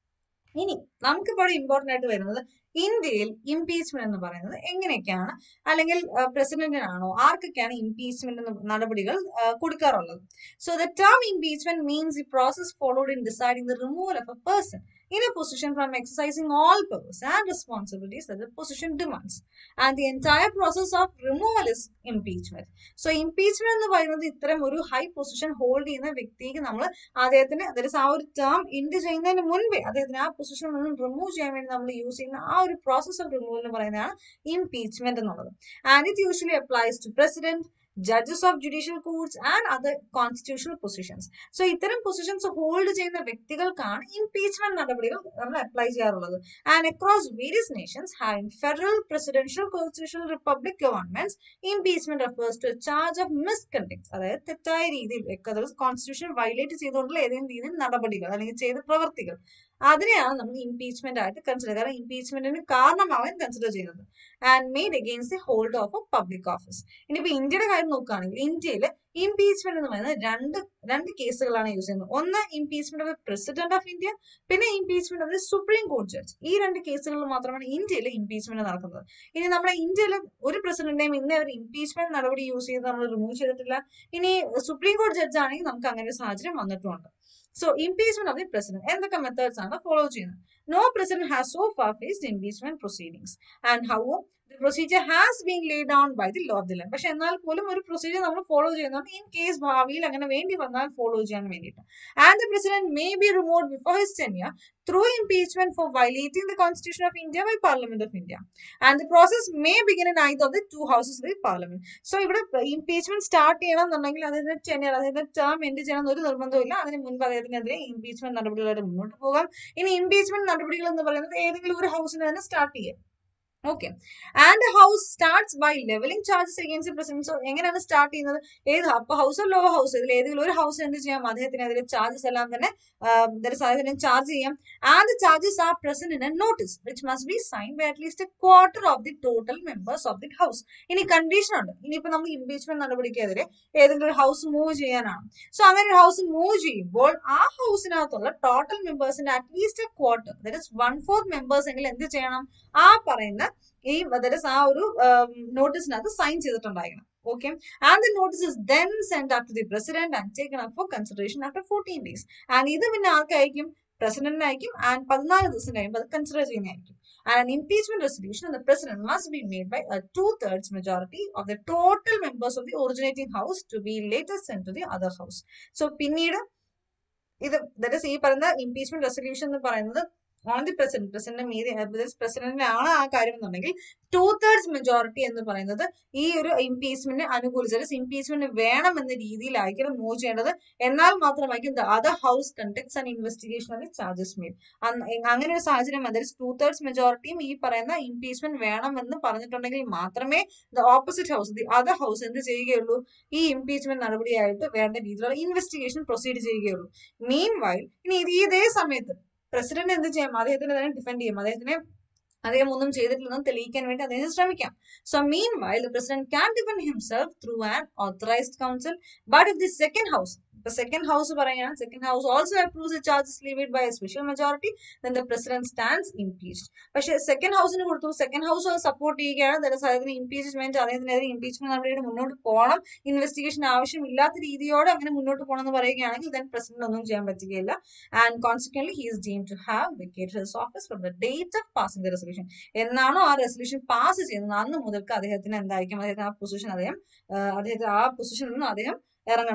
ഇനി നമുക്കിപ്പോൾ important ആയിട്ട് വരുന്നത് ഇന്ത്യയിൽ ഇംപീച്ച്മെന്റ് എന്ന് പറയുന്നത് എങ്ങനെയൊക്കെയാണ് അല്ലെങ്കിൽ പ്രസിഡന്റിനാണോ ആർക്കൊക്കെയാണ് ഇംപീച്ച്മെന്റ് നടപടികൾ കൊടുക്കാറുള്ളത് so the term impeachment means the process followed in deciding the removal of a person in a position from exercising all powers and responsibilities that the position demands. And the entire process of removal is impeachment. So impeachment എന്ന് പറയുന്നത് ഇത്തരം ഒരു high position hold ചെയ്യുന്ന വ്യക്തിക്ക് നമ്മൾ അദ്ദേഹത്തിന് അതായത് ആ ഒരു ടേം ഇൻഡ് ചെയ്യുന്നതിന് മുൻപേ അദ്ദേഹത്തിന് ആ പൊസിഷനിൽ നിന്നും റിമൂവ് ചെയ്യാൻ വേണ്ടി നമ്മൾ യൂസ് ചെയ്യുന്ന ആ ഒരു പ്രോസസ് ഓഫ് റിമൂവൽ എന്ന് പറയുന്നതാണ് ഇംപീച്ച്മെന്റ് എന്നുള്ളത് and it usually applies to president judges of judicial courts and other constitutional positions so ഇത്തരം പൊസിഷൻസ് ഹോൾഡ് ചെയ്യുന്ന വ്യക്തികൾക്കാണ് ഇംപീച്ച്മെന്റ് നടപടികൾ നമ്മൾ അപ്ലൈ ചെയ്യാറുള്ളത് and across various nations having federal presidential constitutional republic governments impeachment refers to charge of misconduct അതായത് തെറ്റായ രീതിയിൽ അതായത് കോൺസ്റ്റിറ്റ്യൂഷൻ വയലേറ്റ് ചെയ്തുകൊണ്ടുള്ള ഏതെങ്കിലും രീതിയിൽ നടപടികൾ അല്ലെങ്കിൽ ചെയ്ത പ്രവർത്തികൾ അതിനെയാണ് നമ്മൾ ഇംപീച്ച്മെന്റ് ആയിട്ട് കൺസിഡർ കാരണം ഇംപീച്ച്മെന്റിന് കാരണമാവാൻ കൺസിഡർ ചെയ്യുന്നത് and made against the holder of a public office ഇനിയിപ്പോ ഇന്ത്യയുടെ കാര്യം നോക്കുകയാണെങ്കിൽ ഇന്ത്യയിൽ ഇംപീച്ച്മെന്റ് എന്ന് പറയുന്നത് രണ്ട് രണ്ട് കേസുകളാണ് യൂസ് ചെയ്യുന്നത് ഒന്ന് impeachment of president of India പിന്നെ ഇംപീച്ച്മെന്റ് ഓഫ് ദി സുപ്രീം കോടതി ജഡ്ജ് ഈ രണ്ട് കേസുകളിൽ മാത്രമാണ് ഇന്ത്യയിൽ ഇംപീച്ച്മെന്റ് നടക്കുന്നത് ഇനി നമ്മുടെ ഇന്ത്യയിൽ ഒരു പ്രസിഡന്റിനെയും ഇന്നേ ഒരു ഇംപീച്ച്മെന്റ് നടപടി യൂസ് ചെയ്ത് നമ്മൾ റിമൂവ് ചെയ്തിട്ടില്ല ഇനി സുപ്രീം കോടതി ജഡ്ജ് ആണെങ്കിൽ നമുക്ക് അങ്ങനെ ഒരു സാഹചര്യം വന്നിട്ടുമുണ്ട് so impeachment of the president എന്തൊക്കെ മെത്തേഡ്സ് ആണ് ഫോളോ ചെയ്യുന്നത് no president has so far faced impeachment proceedings and how the procedure has been lay down by the law of the land പക്ഷെ എന്നാൽ പോലും ഒരു പ്രൊസീജിയർ നമ്മൾ ഫോളോ ചെയ്യുന്നുണ്ട് in case ഭാവിയിൽ അങ്ങനെ വേണ്ടി വന്നാൽ ഫോളോ ചെയ്യാൻ വേണ്ടിയിട്ട് and the president may be remove before his tenure through impeachment for violating the constitution of India by parliament of India and the process may begin in either of the two houses of the parliament so ഇവിടെ impeachment start ചെയ്യണം എന്നുണ്ടെങ്കിൽ അതിന്റെ tenure അതായത് term end ചെയ്യണം ഒരു നിർബന്ധമില്ല അതിന് മുൻപ് അദ്ദേഹത്തിനെതിരെ ഇംപീച്ച്മെന്റ് നടപടികളായിട്ട് മുന്നോട്ട് പോകാം ഇനി ഇംപീച്ച്മെന്റ് നടപടികൾ എന്ന് പറയുന്നത് ഏതെങ്കിലും ഒരു ഹൗസിന് തന്നെ സ്റ്റാർട്ട് ചെയ്യാം okay and house starts by levelling charges against president so എങ്ങനെയാണ് സ്റ്റാർട്ട് ചെയ്യുന്നത് ഏത് അപ്പൊ ഹൗസോ ലോ ഹൗസ് ഇതിൽ ഏതെങ്കിലും ഒരു ഹൗസ് എന്ത് ചെയ്യാം അദ്ദേഹത്തിനെതിരെ ചാർജസ് എല്ലാം തന്നെ അദ്ദേഹത്തിന് ചാർജ് ചെയ്യാം and charges are present in a notice which must be sign by at least a quarter of the total members of the house ഇനി കണ്ടീഷൻ ഉണ്ട് ഇനിയിപ്പോ നമ്മൾ ഇംപീച്ച്മെന്റ് നടപടിക്കെതിരെ ഏതെങ്കിലും ഒരു ഹൗസ് മൂവ് ചെയ്യാനാണ് സോ അങ്ങനെ ഒരു ഹൗസ് മൂവ് ചെയ്യുമ്പോൾ ആ ഹൗസിനകത്തുള്ള ടോട്ടൽ മെമ്പേഴ്സിന്റെ at least a quarter that is one fourth members എങ്കിൽ എന്ത് ചെയ്യണം ആ പറയുന്ന ഈ ദറ്റ് ഇസ് ആ ഒരു നോട്ടീസിനകത്ത് സൈൻ ചെയ്തിട്ടുണ്ടായിരിക്കണം okay and the notice is then sent up to the president and taken up for consideration after 14 days and ഇത് പിന്നെ ആർക്കായിരിക്കും പ്രസിഡന്റിനായിരിക്കും ആൻഡ് പതിനാല് ദിവസം കഴിയുമ്പോൾ അത് കൺസിഡർ ചെയ്യുന്നതായിരിക്കും and an impeachment resolution of the president must be made by a two-thirds majority of the total members of the originating house to be later sent to the other house so പിന്നീട് ഇത് that ഈ പറയുന്ന impeachment resolution എന്ന് പറയുന്നത് on the president president മീതി പ്രസിഡന്റിനാണ് ആ കാര്യം എന്നുണ്ടെങ്കിൽ ടു തേർഡ്സ് മെജോറിറ്റി എന്ന് പറയുന്നത് ഈ ഒരു ഇംപീച്ച്മെന്റിനെ അനുകൂലിച്ചത് ഇംപീച്ച്മെന്റ് വേണം എന്ന രീതിയിലായിരിക്കണം മൂവ് ചെയ്യേണ്ടത് എന്നാൽ മാത്രമായിരിക്കും the other house conducts and investigation of the charges made അങ്ങനെ ഒരു സാഹചര്യം അതായത് ടു തേർഡ്സ് മെജോറിറ്റിയും ഈ പറയുന്ന ഇംപീച്ച്മെന്റ് വേണം എന്ന് പറഞ്ഞിട്ടുണ്ടെങ്കിൽ മാത്രമേ the opposite house the other house എന്ത് ചെയ്യുകയുള്ളൂ ഈ ഇംപീച്ച്മെന്റ് നടപടിയായിട്ട് വേണ്ട രീതിയിലുള്ള ഇൻവെസ്റ്റിഗേഷൻ പ്രൊസീഡ് ചെയ്യുകയുള്ളൂ മീൻ വൈൽ ഇനി ഇതേ സമയത്ത് പ്രസിഡന്റ് എന്ത് ചെയ്യാം അദ്ദേഹത്തിന് തന്നെ ഡിഫെൻഡ് ചെയ്യും അദ്ദേഹത്തിനെ അദ്ദേഹം ഒന്നും ചെയ്തിട്ടില്ലെന്ന് തെളിയിക്കാൻ വേണ്ടി അദ്ദേഹം ശ്രമിക്കാം so meanwhile the president can defend himself through an authorised counsel but if the second house ഇപ്പൊ സെക്കൻഡ് ഹൗസ് പറയുകയാണ് second house also approves charges leave by a special majority then the president stands impeached പക്ഷെ second ഹൗസിന് കൊടുത്തു second house അത് support ചെയ്യുകയാണ് അദ്ദേഹത്തിന് impeachment അദ്ദേഹത്തിനെതിരെ impeachment നടപടിയുടെ മുന്നോട്ട് പോകണം ഇൻവെസ്റ്റിഗേഷൻ ആവശ്യമില്ലാത്ത രീതിയോടെ അങ്ങനെ മുന്നോട്ട് പോകണം എന്ന് പറയുകയാണെങ്കിൽ ദെൻ പ്രസിഡന്റ് ഒന്നും ചെയ്യാൻ പറ്റുകയില്ല and consequently he is deem to have vacated his office from the date of passing the resolution എന്നാണോ ആ റെസൊല്യൂഷൻ പാസ് ചെയ്യുന്നത് അന്ന് മുതൽക്ക് അദ്ദേഹത്തിന് എന്തായിരിക്കും അദ്ദേഹത്തിന് ആ പൊസിഷൻ അദ്ദേഹം അദ്ദേഹത്തിന് ആ പൊസിഷനിൽ നിന്ന് അദ്ദേഹം ഇറങ്ങേണ്ടതാണ്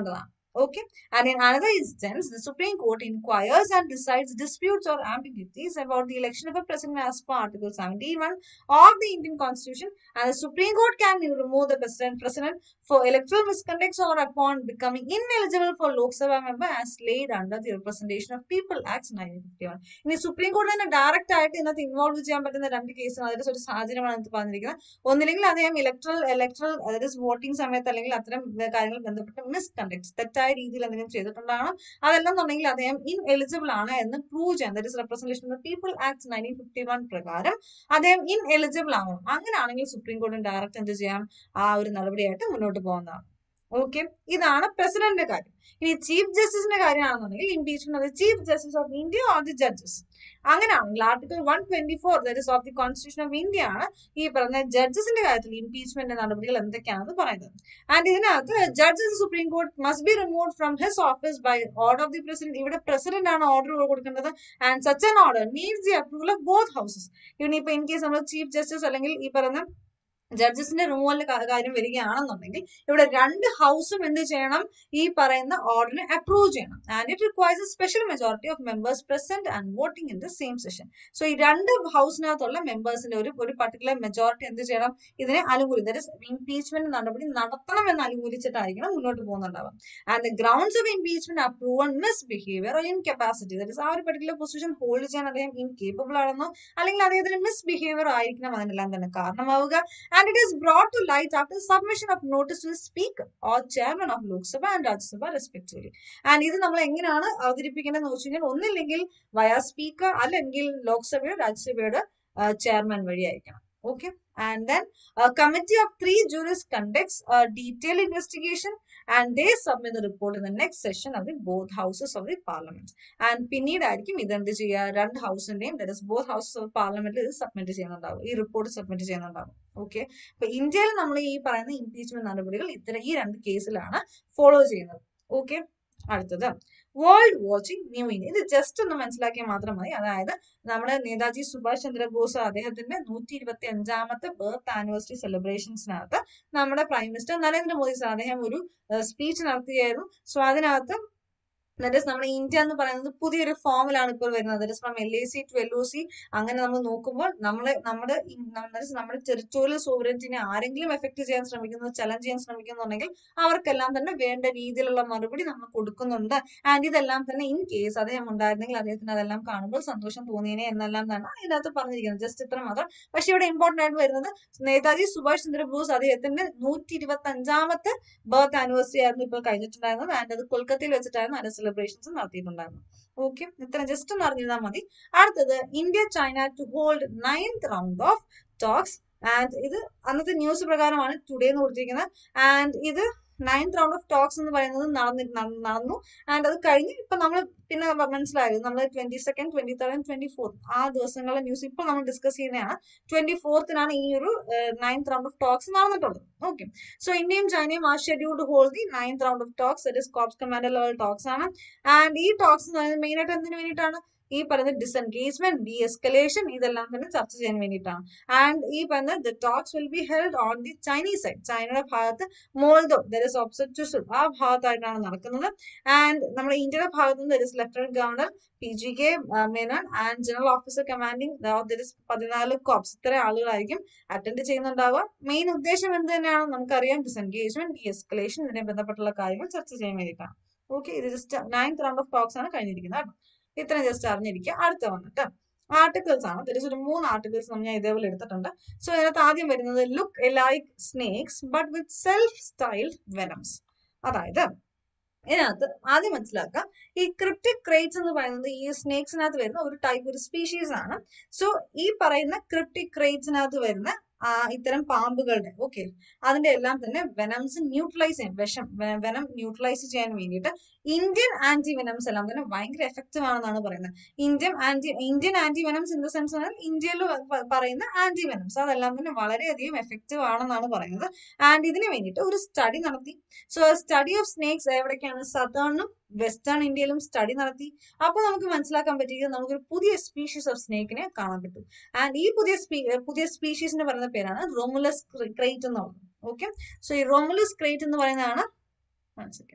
Okay, and in another instance, the Supreme Court inquires and decides disputes or ambiguities about the election of a president as per Article 71 of the Indian Constitution, and the Supreme Court can remove the president, president for electoral misconduct or upon becoming ineligible for Lok Sabha member as laid under the Representation of People Act 1951. ഇനി supreme കോടതി തന്നെ direct ആയിട്ട് ഇതിനകത്ത് involve ചെയ്യാൻ പറ്റുന്ന രണ്ട് case അതിന്റെ ഒരു സാഹചര്യമാണ് ഇതിനകത്ത് പറഞ്ഞിരിക്കുന്നത് ഒന്നില്ലെങ്കിൽ അദ്ദേഹം ഇലക്ട്രൽ ഇലക്ട്രൽ അതായത് വോട്ടിംഗ് സമയത്ത് അല്ലെങ്കിൽ അത്തരം കാര്യങ്ങൾ ബന്ധപ്പെട്ട് മിസ്കണ്ടക്ട് തെറ്റായ രീതിയിൽ എന്തെങ്കിലും ചെയ്തിട്ടുണ്ടാകണം അതല്ലെന്നുണ്ടെങ്കിൽ അദ്ദേഹം ഇൻ എലിജിബിൾ ആണ് എന്ന് പ്രൂവ് ചെയ്യാൻ that is representation of people act nineteen fifty one പ്രകാരം അദ്ദേഹം ഇൻ എലിജിബിൾ ആവണം അങ്ങനെയാണെങ്കിൽ സുപ്രീം കോടതി ഡയറക്റ്റ് എന്ത് ചെയ്യാം ആ ഒരു നടപടിയായിട്ട് മുന്നോട്ട് പോകുന്നതാണ് ഓക്കെ ഇതാണ് പ്രസിഡന്റിന്റെ കാര്യം ഇനി ചീഫ് ജസ്റ്റിസിന്റെ കാര്യമാണെന്നുണ്ടെങ്കിൽ impeachment of chief justice of India or the judges അങ്ങനെയാണെങ്കിൽ article one twenty four that is of the constitution of India ആണ് ഈ പറഞ്ഞ ജഡ്ജസിന്റെ കാര്യത്തിൽ ഇംപീച്ച്മെന്റ് നടപടികൾ എന്തൊക്കെയാണെന്ന് പറയുന്നത് ആൻഡ് ഇതിനകത്ത് judges supreme court must be remove from his office by order of the president ഇവിടെ പ്രസിഡന്റ് ആണ് ഓർഡർ കൊടുക്കേണ്ടത് and such an order needs the approval of both houses ഇനിയിപ്പോ ഇൻ കേസ് നമ്മൾ ചീഫ് ജസ്റ്റിസ് അല്ലെങ്കിൽ ഈ പറഞ്ഞ ജഡ്ജസിന്റെ റിമൂവലിന്റെ കാര്യം വരികയാണെന്നുണ്ടെങ്കിൽ ഇവിടെ രണ്ട് ഹൗസും എന്ത് ചെയ്യണം ഈ പറയുന്ന ഓർഡറിനെ അപ്രൂവ് ചെയ്യണം and it requires a special majority of members present and voting in the same session so ഈ രണ്ട് ഹൗസിനകത്തുള്ള മെമ്പേഴ്സിന്റെ ഒരു ഒരു പർട്ടിക്കുലർ മെജോറിറ്റി എന്ത് ചെയ്യണം ഇതിനെ അനുകൂലി ദറ്റ് ഇംപീച്ച്മെന്റ് നടപടി നടത്തണം എന്ന് അനുകൂലിച്ചിട്ടായിരിക്കണം മുന്നോട്ട് പോകുന്നുണ്ടാവുക and the grounds of impeachment are proven misbehaviour or incapacity that ആ ഒരു പർട്ടിക്കുലർ പൊസിഷൻ ഹോൾഡ് ചെയ്യാൻ അദ്ദേഹം ഇൻകേപ്പബിൾ ആണെന്നോ അല്ലെങ്കിൽ അദ്ദേഹത്തിന് മിസ് ബിഹേവിയർ ആയിരിക്കണം അതിനെല്ലാം തന്നെ കാരണമാവുക and it is brought to light after submission of notice to the speaker or chairman of Lok Sabha and Rajya Sabha respectively. And ഇത് നമ്മൾ എങ്ങനെയാണ് അവതരിപ്പിക്കേണ്ടതെന്ന് വെച്ച് കഴിഞ്ഞാൽ ഒന്നില്ലെങ്കിൽ വയ സ്പീക്കർ അല്ലെങ്കിൽ ലോക്സഭയോ രാജ്യസഭയുടെ ചെയർമാൻ വഴിയായിരിക്കണം okay and then a committee of three jurists conducts a detailed investigation and they submit the report in the next session of the both houses of the parliament and പിന്നീടായിരിക്കും ഇതെന്ത് ചെയ്യുക രണ്ട് ഹൗസിന്റെയും that is both houses of പാർലമെന്റിൽ ഇത് submit ചെയ്യുന്നുണ്ടാവും ഈ report submit ചെയ്യുന്നുണ്ടാവും ഓക്കെ അപ്പൊ ഇന്ത്യയിൽ നമ്മൾ ഈ പറയുന്ന ഇംപീച്ച്മെന്റ് നടപടികൾ ഇത്തരം ഈ രണ്ട് കേസിലാണ് ഫോളോ ചെയ്യുന്നത് ഓക്കെ അടുത്തത് വേൾഡ് വാച്ചിങ് ന്യൂ ഇന്ത്യ ഇത് ജസ്റ്റ് ഒന്ന് മനസ്സിലാക്കിയാൽ മാത്രം മതി അതായത് നമ്മുടെ നേതാജി സുഭാഷ് ചന്ദ്രബോസ് അദ്ദേഹത്തിന്റെ നൂറ്റി ഇരുപത്തി അഞ്ചാമത്തെ ബർത്ത് ആനിവേഴ്സറി സെലിബ്രേഷൻസിനകത്ത് നമ്മുടെ പ്രൈം മിനിസ്റ്റർ നരേന്ദ്രമോദി സാർ അദ്ദേഹം ഒരു സ്പീച്ച് നടത്തുകയായിരുന്നു സോ അതിനകത്ത് ദറ്റ് ഇസ് നമ്മുടെ ഇന്ത്യ എന്ന് പറയുന്നത് പുതിയൊരു ഫോമിലാണ് ഇപ്പോൾ വരുന്നത് that is from L A C to L O C അങ്ങനെ നമ്മൾ നോക്കുമ്പോൾ നമ്മളെ നമ്മുടെ നമ്മുടെ ടെറിറ്റോറിയൽ സോവറിറ്റിനെ ആരെങ്കിലും എഫക്ട് ചെയ്യാൻ ശ്രമിക്കുന്നത് ചലഞ്ച് ചെയ്യാൻ ശ്രമിക്കുന്നുണ്ടെങ്കിൽ അവർക്കെല്ലാം തന്നെ വേണ്ട രീതിയിലുള്ള മറുപടി നമ്മൾ കൊടുക്കുന്നുണ്ട് ആൻഡ് ഇതെല്ലാം തന്നെ ഇൻ കേസ് അദ്ദേഹം ഉണ്ടായിരുന്നെങ്കിൽ അദ്ദേഹത്തിന് അതെല്ലാം കാണുമ്പോൾ സന്തോഷം തോന്നിയേനെ എന്നെല്ലാം തന്നെ ഇതിനകത്ത് പറഞ്ഞിരിക്കുന്നത് ജസ്റ്റ് ഇത്ര മാത്രം പക്ഷെ ഇവിടെ ഇമ്പോർട്ടന്റ് ആയിട്ട് വരുന്നത് നേതാജി സുഭാഷ് ചന്ദ്രബോസ് അദ്ദേഹത്തിന്റെ നൂറ്റി ഇരുപത്തി അഞ്ചാമത്തെ ബർത്ത് ആനിവേഴ്സറി ആയിരുന്നു ഇപ്പോൾ കഴിഞ്ഞിട്ടുണ്ടായിരുന്നത് ആൻഡ് അത് കൊൽക്കത്തയിൽ വെച്ചിട്ടായിരുന്നു അതിന്റെ സെലിബ്രേഷൻസ് നടത്തിയിട്ടുണ്ടായിരുന്നു ഓക്കെ ഇത്ര ജസ്റ്റ് ഒന്ന് അറിഞ്ഞാൽ മതി അടുത്തത് India China to hold ninth round of talks and ഇത് അന്നത്തെ ന്യൂസ് പ്രകാരമാണ് ടുഡേ എന്ന് കൊടുത്തിരിക്കുന്നത് ആൻഡ് ഇത് നയൻത് റൗണ്ട് ഓഫ് ടോക്സ് എന്ന് പറയുന്നത് നടന്നി നടന്നു ആൻഡ് അത് കഴിഞ്ഞ് ഇപ്പൊ നമ്മൾ പിന്നെ മനസ്സിലായത് നമ്മൾ twenty second twenty third and twenty fourth ആ ദിവസങ്ങളിലെ ന്യൂസ് ഇപ്പോൾ നമ്മൾ ഡിസ്കസ് ചെയ്യുന്നതാണ് ട്വന്റി ഫോർത്തിനാണ് ഈ ഒരു നയൻത് റൗണ്ട് ഓഫ് ടോക്സ് നടന്നിട്ടുള്ളത് ഓക്കെ സോ ഇന്ത്യയും ചൈനയും ആ scheduled hold the ninth round of talks that is corps commander level talks ആണ് ആൻഡ് ഈ ടോക്സ് എന്ന് പറയുന്നത് മെയിൻ ആയിട്ട് എന്തിനു വേണ്ടിയിട്ടാണ് ഈ പറയുന്ന ഡിസെൻഗേജ്മെന്റ് ഡി എസ്കലേഷൻ ഇതെല്ലാം തന്നെ ചർച്ച ചെയ്യാൻ വേണ്ടിയിട്ടാണ് ആൻഡ് ഈ പറയുന്ന the talks will be held on the Chinese side ചൈനയുടെ ഭാഗത്ത് Moldo there is opposite to സുഡ് ആ ഭാഗത്തായിട്ടാണ് നടക്കുന്നത് ആൻഡ് നമ്മുടെ ഇന്ത്യയുടെ ഭാഗത്ത് നിന്ന് there is lieutenant governor P G K Menon and general officer commanding there is പതിനാല് കോപ്സ് ഇത്ര ആളുകളായിരിക്കും അറ്റൻഡ് ചെയ്യുന്നുണ്ടാവുക മെയിൻ ഉദ്ദേശം എന്ത് തന്നെയാണ് നമുക്കറിയാം ഡിസെൻഗേജ്മെന്റ് ഡി എസ്കലേഷൻ ഇതിനെ ബന്ധപ്പെട്ടുള്ള കാര്യങ്ങൾ ചർച്ച ചെയ്യാൻ വേണ്ടിയിട്ടാണ് ഓക്കെ ഇത് just ninth round of talks ആണ് കഴിഞ്ഞിരിക്കുന്നത് കേട്ടോ ഇത്രയും ജസ്റ്റ് അറിഞ്ഞിരിക്കുക അടുത്ത വന്നിട്ട് ആർട്ടിക്കിൾസ് ആണ് തിരിച്ച് ഒരു മൂന്ന് ആർട്ടിക്കിൾസ് നമ്മൾ ഞാൻ ഇതേപോലെ എടുത്തിട്ടുണ്ട് സോ ഇതിനകത്ത് ആദ്യം വരുന്നത് look like snakes but with self style venoms അതായത് ഇതിനകത്ത് ആദ്യം മനസ്സിലാക്കാം ഈ ക്രിപ്റ്റിക് ക്രേറ്റ്സ് എന്ന് പറയുന്നത് ഈ സ്നേക്സിനകത്ത് വരുന്ന ഒരു ടൈപ്പ് ഒരു സ്പീഷീസ് ആണ് സോ ഈ പറയുന്ന ക്രിപ്റ്റിക് ക്രേറ്റ്സിനകത്ത് വരുന്ന ഇത്തരം പാമ്പുകളുടെ ഓക്കെ അതിന്റെ എല്ലാം തന്നെ വെനംസ് ന്യൂട്രലൈസ് ചെയ്യാൻ വിഷം വെനം ന്യൂട്രലൈസ് ചെയ്യാൻ വേണ്ടിയിട്ട് ഇന്ത്യൻ ആന്റി വെനംസ് എല്ലാം തന്നെ ഭയങ്കര എഫക്റ്റീവ് ആണെന്നാണ് പറയുന്നത് Indian anti Indian antivenoms in the sense പറഞ്ഞാൽ ഇന്ത്യയിൽ പറയുന്ന ആന്റി വെനംസ് അതെല്ലാം തന്നെ വളരെയധികം എഫക്റ്റീവ് ആണെന്നാണ് പറയുന്നത് ആൻഡ് ഇതിന് വേണ്ടിയിട്ട് ഒരു സ്റ്റഡി നടത്തി സോ സ്റ്റഡി ഓഫ് സ്നേക്സ് എവിടേക്കാണ് സതേണും വെസ്റ്റേൺ ഇന്ത്യയിലും സ്റ്റഡി നടത്തി അപ്പോൾ നമുക്ക് മനസ്സിലാക്കാൻ പറ്റിയത് നമുക്കൊരു പുതിയ സ്പീഷീസ് ഓഫ് സ്നേക്കിനെ കാണാൻ പറ്റും ആൻഡ് ഈ പുതിയ പുതിയ സ്പീഷീസിന് പറയുന്ന പേരാണ് റോമുലസ് ക്രേറ്റ് എന്ന് പറയുന്നത് ഓക്കെ സോ ഈ റോമുലസ് ക്രേറ്റ് എന്ന് പറയുന്നതാണ് വൺ സെക്കൻഡ്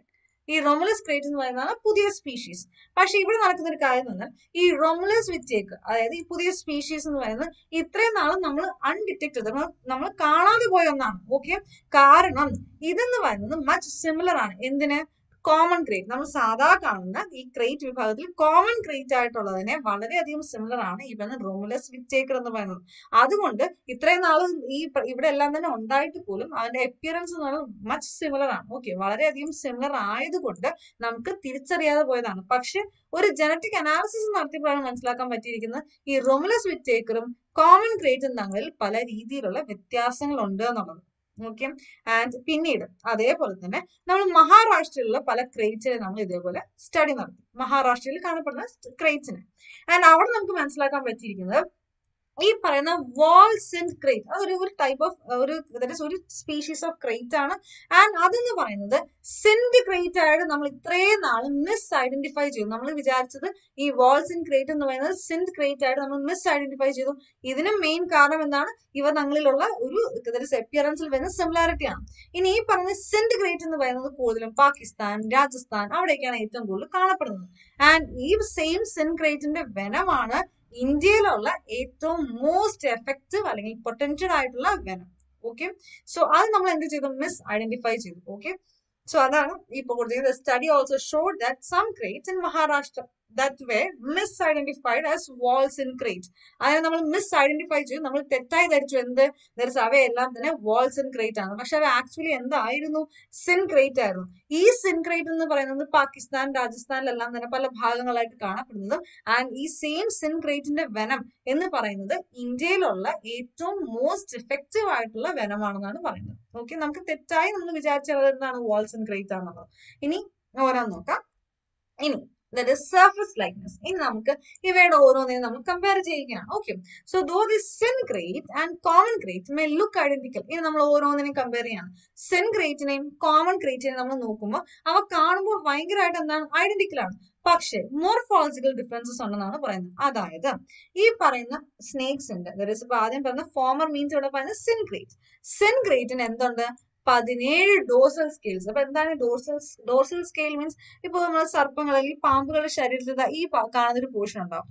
ഈ റൊമുലസ് ക്രേറ്റ് എന്ന് പറയുന്നതാണ് പുതിയ സ്പീഷീസ് പക്ഷെ ഇവിടെ നടക്കുന്ന ഒരു കാര്യം എന്ന് പറഞ്ഞാൽ ഈ റൊമുലസ് വിറ്റേക്ക് അതായത് ഈ പുതിയ സ്പീഷീസ് എന്ന് പറയുന്നത് ഇത്രയും നാളും നമ്മൾ അൺഡിറ്റക്റ്റഡ് നമ്മൾ കാണാതെ പോയ ഒന്നാണ് ഓക്കെ കാരണം ഇതെന്ന് പറയുന്നത് മച്ച് സിമിലർ ആണ് എന്തിന് കോമൺ ക്രേറ്റ് നമ്മൾ സാധാ കാണുന്ന ഈ ക്രേറ്റ് വിഭാഗത്തിൽ കോമൺ ക്രേറ്റ് ആയിട്ടുള്ളതിനെ വളരെയധികം സിമിലർ ആണ് ഈ പറയുന്ന റോമുലസ് വിറ്റേക്കർ എന്ന് പറയുന്നത് അതുകൊണ്ട് ഇത്രയും നാൾ ഈ പ്ര- ഇവിടെ എല്ലാം തന്നെ ഉണ്ടായിട്ട് പോലും അതിന്റെ അപ്പിയറൻസ് എന്ന് പറയുന്നത് മച്ച് സിമിലർ ആണ് ഓക്കെ വളരെയധികം സിമിലർ ആയതുകൊണ്ട് നമുക്ക് തിരിച്ചറിയാതെ പോയതാണ് പക്ഷെ ഒരു ജനറ്റിക് അനാലിസിസ് നടത്തിയപ്പോഴാണ് മനസ്സിലാക്കാൻ പറ്റിയിരിക്കുന്നത് ഈ റൊമുലസ് വിറ്റേക്കറും കോമൺ ക്രേറ്റും തമ്മിൽ പല രീതിയിലുള്ള വ്യത്യാസങ്ങൾ ഉണ്ട് എന്നുള്ളത് ഓക്കെ ആൻഡ് പിന്നീട് അതേപോലെ തന്നെ നമ്മൾ മഹാരാഷ്ട്രയിലുള്ള പല ക്രേറ്റ്സിനെ നമ്മൾ ഇതേപോലെ സ്റ്റഡി നടത്തി മഹാരാഷ്ട്രയിൽ കാണപ്പെടുന്ന ക്രേറ്റ്സിനെ ആൻഡ് അവിടെ നമുക്ക് മനസ്സിലാക്കാൻ പറ്റിയിരിക്കുന്നത് ഈ പറയുന്ന വാൾ സിൻഡ് ക്രേറ്റ് അതൊരു ഒരു ടൈപ്പ് ഓഫ് ഒരു that is ഒരു സ്പീഷീസ് ഓഫ് ക്രേറ്റ് ആണ് ആൻഡ് അതെന്ന് പറയുന്നത് സിൻഡ് ക്രേറ്റ് ആയിട്ട് നമ്മൾ ഇത്രയും നാൾ മിസ് ഐഡന്റിഫൈ ചെയ്തു നമ്മൾ വിചാരിച്ചത് ഈ വാൾ സിൻഡ് ക്രേറ്റ് എന്ന് പറയുന്നത് സിൻഡ് ക്രേറ്റ് ആയിട്ട് നമ്മൾ മിസ് ഐഡന്റിഫൈ ചെയ്തു ഇതിന് മെയിൻ കാരണം എന്താണ് ഇവ തങ്ങളിലുള്ള ഒരു അപ്പിയറൻസിൽ വരുന്ന സിമിലാരിറ്റി ആണ് ഇനി ഈ പറഞ്ഞ സിൻഡ് ക്രേറ്റ് എന്ന് പറയുന്നത് കൂടുതലും പാകിസ്ഥാൻ രാജസ്ഥാൻ അവിടെയൊക്കെയാണ് ഏറ്റവും കൂടുതൽ കാണപ്പെടുന്നത് ആൻഡ് ഈ സെയിം സിൻഡ് ക്രേറ്റിന്റെ വെനമാണ് ഇന്ത്യയിലുള്ള ഏറ്റവും മോസ്റ്റ് എഫക്റ്റീവ് അല്ലെങ്കിൽ പൊട്ടൻഷ്യൽ ആയിട്ടുള്ള വെനം ഓക്കെ സോ അത് നമ്മൾ എന്ത് ചെയ്തു മിസ് ഐഡന്റിഫൈ ചെയ്തു ഓക്കെ സോ അതാണ് ഇപ്പൊ കൊടുത്തിരിക്കുന്നത് study also showed that some kraits in Maharashtra that way misidentified as walls in krait അതായത് നമ്മൾ മിസ് ഐഡന്റിഫൈ ചെയ്തു നമ്മൾ തെറ്റായി ധരിച്ചു എന്ത് ധരിച്ചു അവയെല്ലാം തന്നെ വാൾസ് ഇൻ ക്രേറ്റ് ആണ് പക്ഷെ അവ ആക്ച്വലി എന്തായിരുന്നു സിൻ ക്രേറ്റ് ആയിരുന്നു ഈ സിൻ ക്രേറ്റ് എന്ന് പറയുന്നത് പാകിസ്ഥാൻ രാജസ്ഥാനിലെല്ലാം തന്നെ പല ഭാഗങ്ങളായിട്ട് കാണപ്പെടുന്നതും ആൻഡ് ഈ സെയിം സിൻ ക്രേറ്റിന്റെ വെനം എന്ന് പറയുന്നത് ഇന്ത്യയിലുള്ള ഏറ്റവും മോസ്റ്റ് എഫക്റ്റീവ് ആയിട്ടുള്ള വെനമാണെന്നാണ് പറയുന്നത് ഓക്കെ നമുക്ക് തെറ്റായി നമ്മൾ വിചാരിച്ചത് എന്താണ് വാൾസ് ആൻഡ് ക്രേറ്റ് ആണെന്നുള്ളത് ഇനി ഓരോന്ന് നോക്കാം ഇനി ദറ്റ് ഇസ് സർഫസ് ലൈക്നെസ് ഇനി നമുക്ക് ഇവയുടെ ഓരോന്നിനും നമ്മൾ കമ്പയർ ചെയ്യുകയാണ് okay so though the Sind krait and common krait may look identical ഇനി നമ്മൾ ഓരോന്നിനെയും കമ്പയർ ചെയ്യാണ് സിൻ ക്രേറ്റിനെയും കോമൺ ക്രേറ്റിനെയും നമ്മൾ നോക്കുമ്പോൾ അവ കാണുമ്പോൾ ഭയങ്കരമായിട്ട് എന്താണ് ഐഡന്റിക്കൽ ആണ് പക്ഷേ മോർഫോളജിക്കൽ ഡിഫറൻസസ് ഉണ്ടെന്നാണ് പറയുന്നത് അതായത് ഈ പറയുന്ന സ്നേക്സ് ഉണ്ട് ദർ ഇസ് ഇപ്പൊ ആദ്യം പറഞ്ഞ ഫോമർ മീൻസ് ഇവിടെ പറയുന്നത് സിൻ ക്രേറ്റ് സിൻ ക്രേറ്റിന് എന്തുണ്ട് പതിനേഴ് ഡോർസൽ സ്കെയിൽസ് അപ്പൊ എന്താണ് ഡോർസൽ ഡോർസൽ സ്കെയിൽ മീൻസ് ഇപ്പൊ നമ്മൾ സർപ്പങ്ങൾ അല്ലെങ്കിൽ പാമ്പുകളുടെ ശരീരത്തിൽ ദാ ഈ പ- കാണുന്ന ഒരു പോർഷൻ ഉണ്ടാവും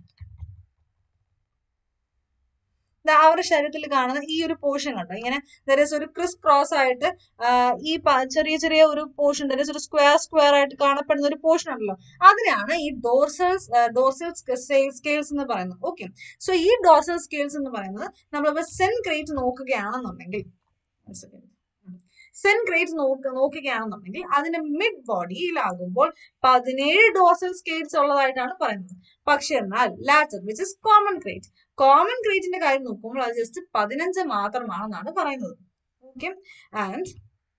ദാ അവരുടെ ശരീരത്തിൽ കാണുന്ന ഈ ഒരു പോർഷൻ കണ്ടോ ഇങ്ങനെ ദർ ഇസ് ഒരു ക്രിസ് ക്രോസ് ആയിട്ട് ആ, ഈ പ- ചെറിയ ചെറിയ ഒരു പോർഷൻ ദർ ഇസ് ഒരു സ്ക്വയർ സ്ക്വയർ ആയിട്ട് കാണപ്പെടുന്ന ഒരു പോർഷൻ ഉണ്ടല്ലോ അതിനാണ് ഈ ഡോർസൽസ് ഡോർസൽ സ്കെയിൽസ് എന്ന് പറയുന്നത് ഓക്കെ സോ ഈ ഡോർസൽ സ്കെയിൽസ് എന്ന് പറയുന്നത് നമ്മളിപ്പോ സെൻ ക്രേറ്റ് നോക്കുകയാണെന്നുണ്ടെങ്കിൽ ഒരു second. സെൻ ക്രേറ്റ് നോക്ക നോക്കുകയാണെന്നുണ്ടെങ്കിൽ അതിന്റെ മിഡ് ബോഡിയിലാകുമ്പോൾ പതിനേഴ് ഡോസൽ സ്കെയിൽസ് ഉള്ളതായിട്ടാണ് പറയുന്നത് പക്ഷെ എന്നാൽ later which is common krait common ക്രേറ്റിന്റെ കാര്യം നോക്കുമ്പോൾ അത് ജസ്റ്റ് പതിനഞ്ച് മാത്രമാണെന്നാണ് പറയുന്നത് okay and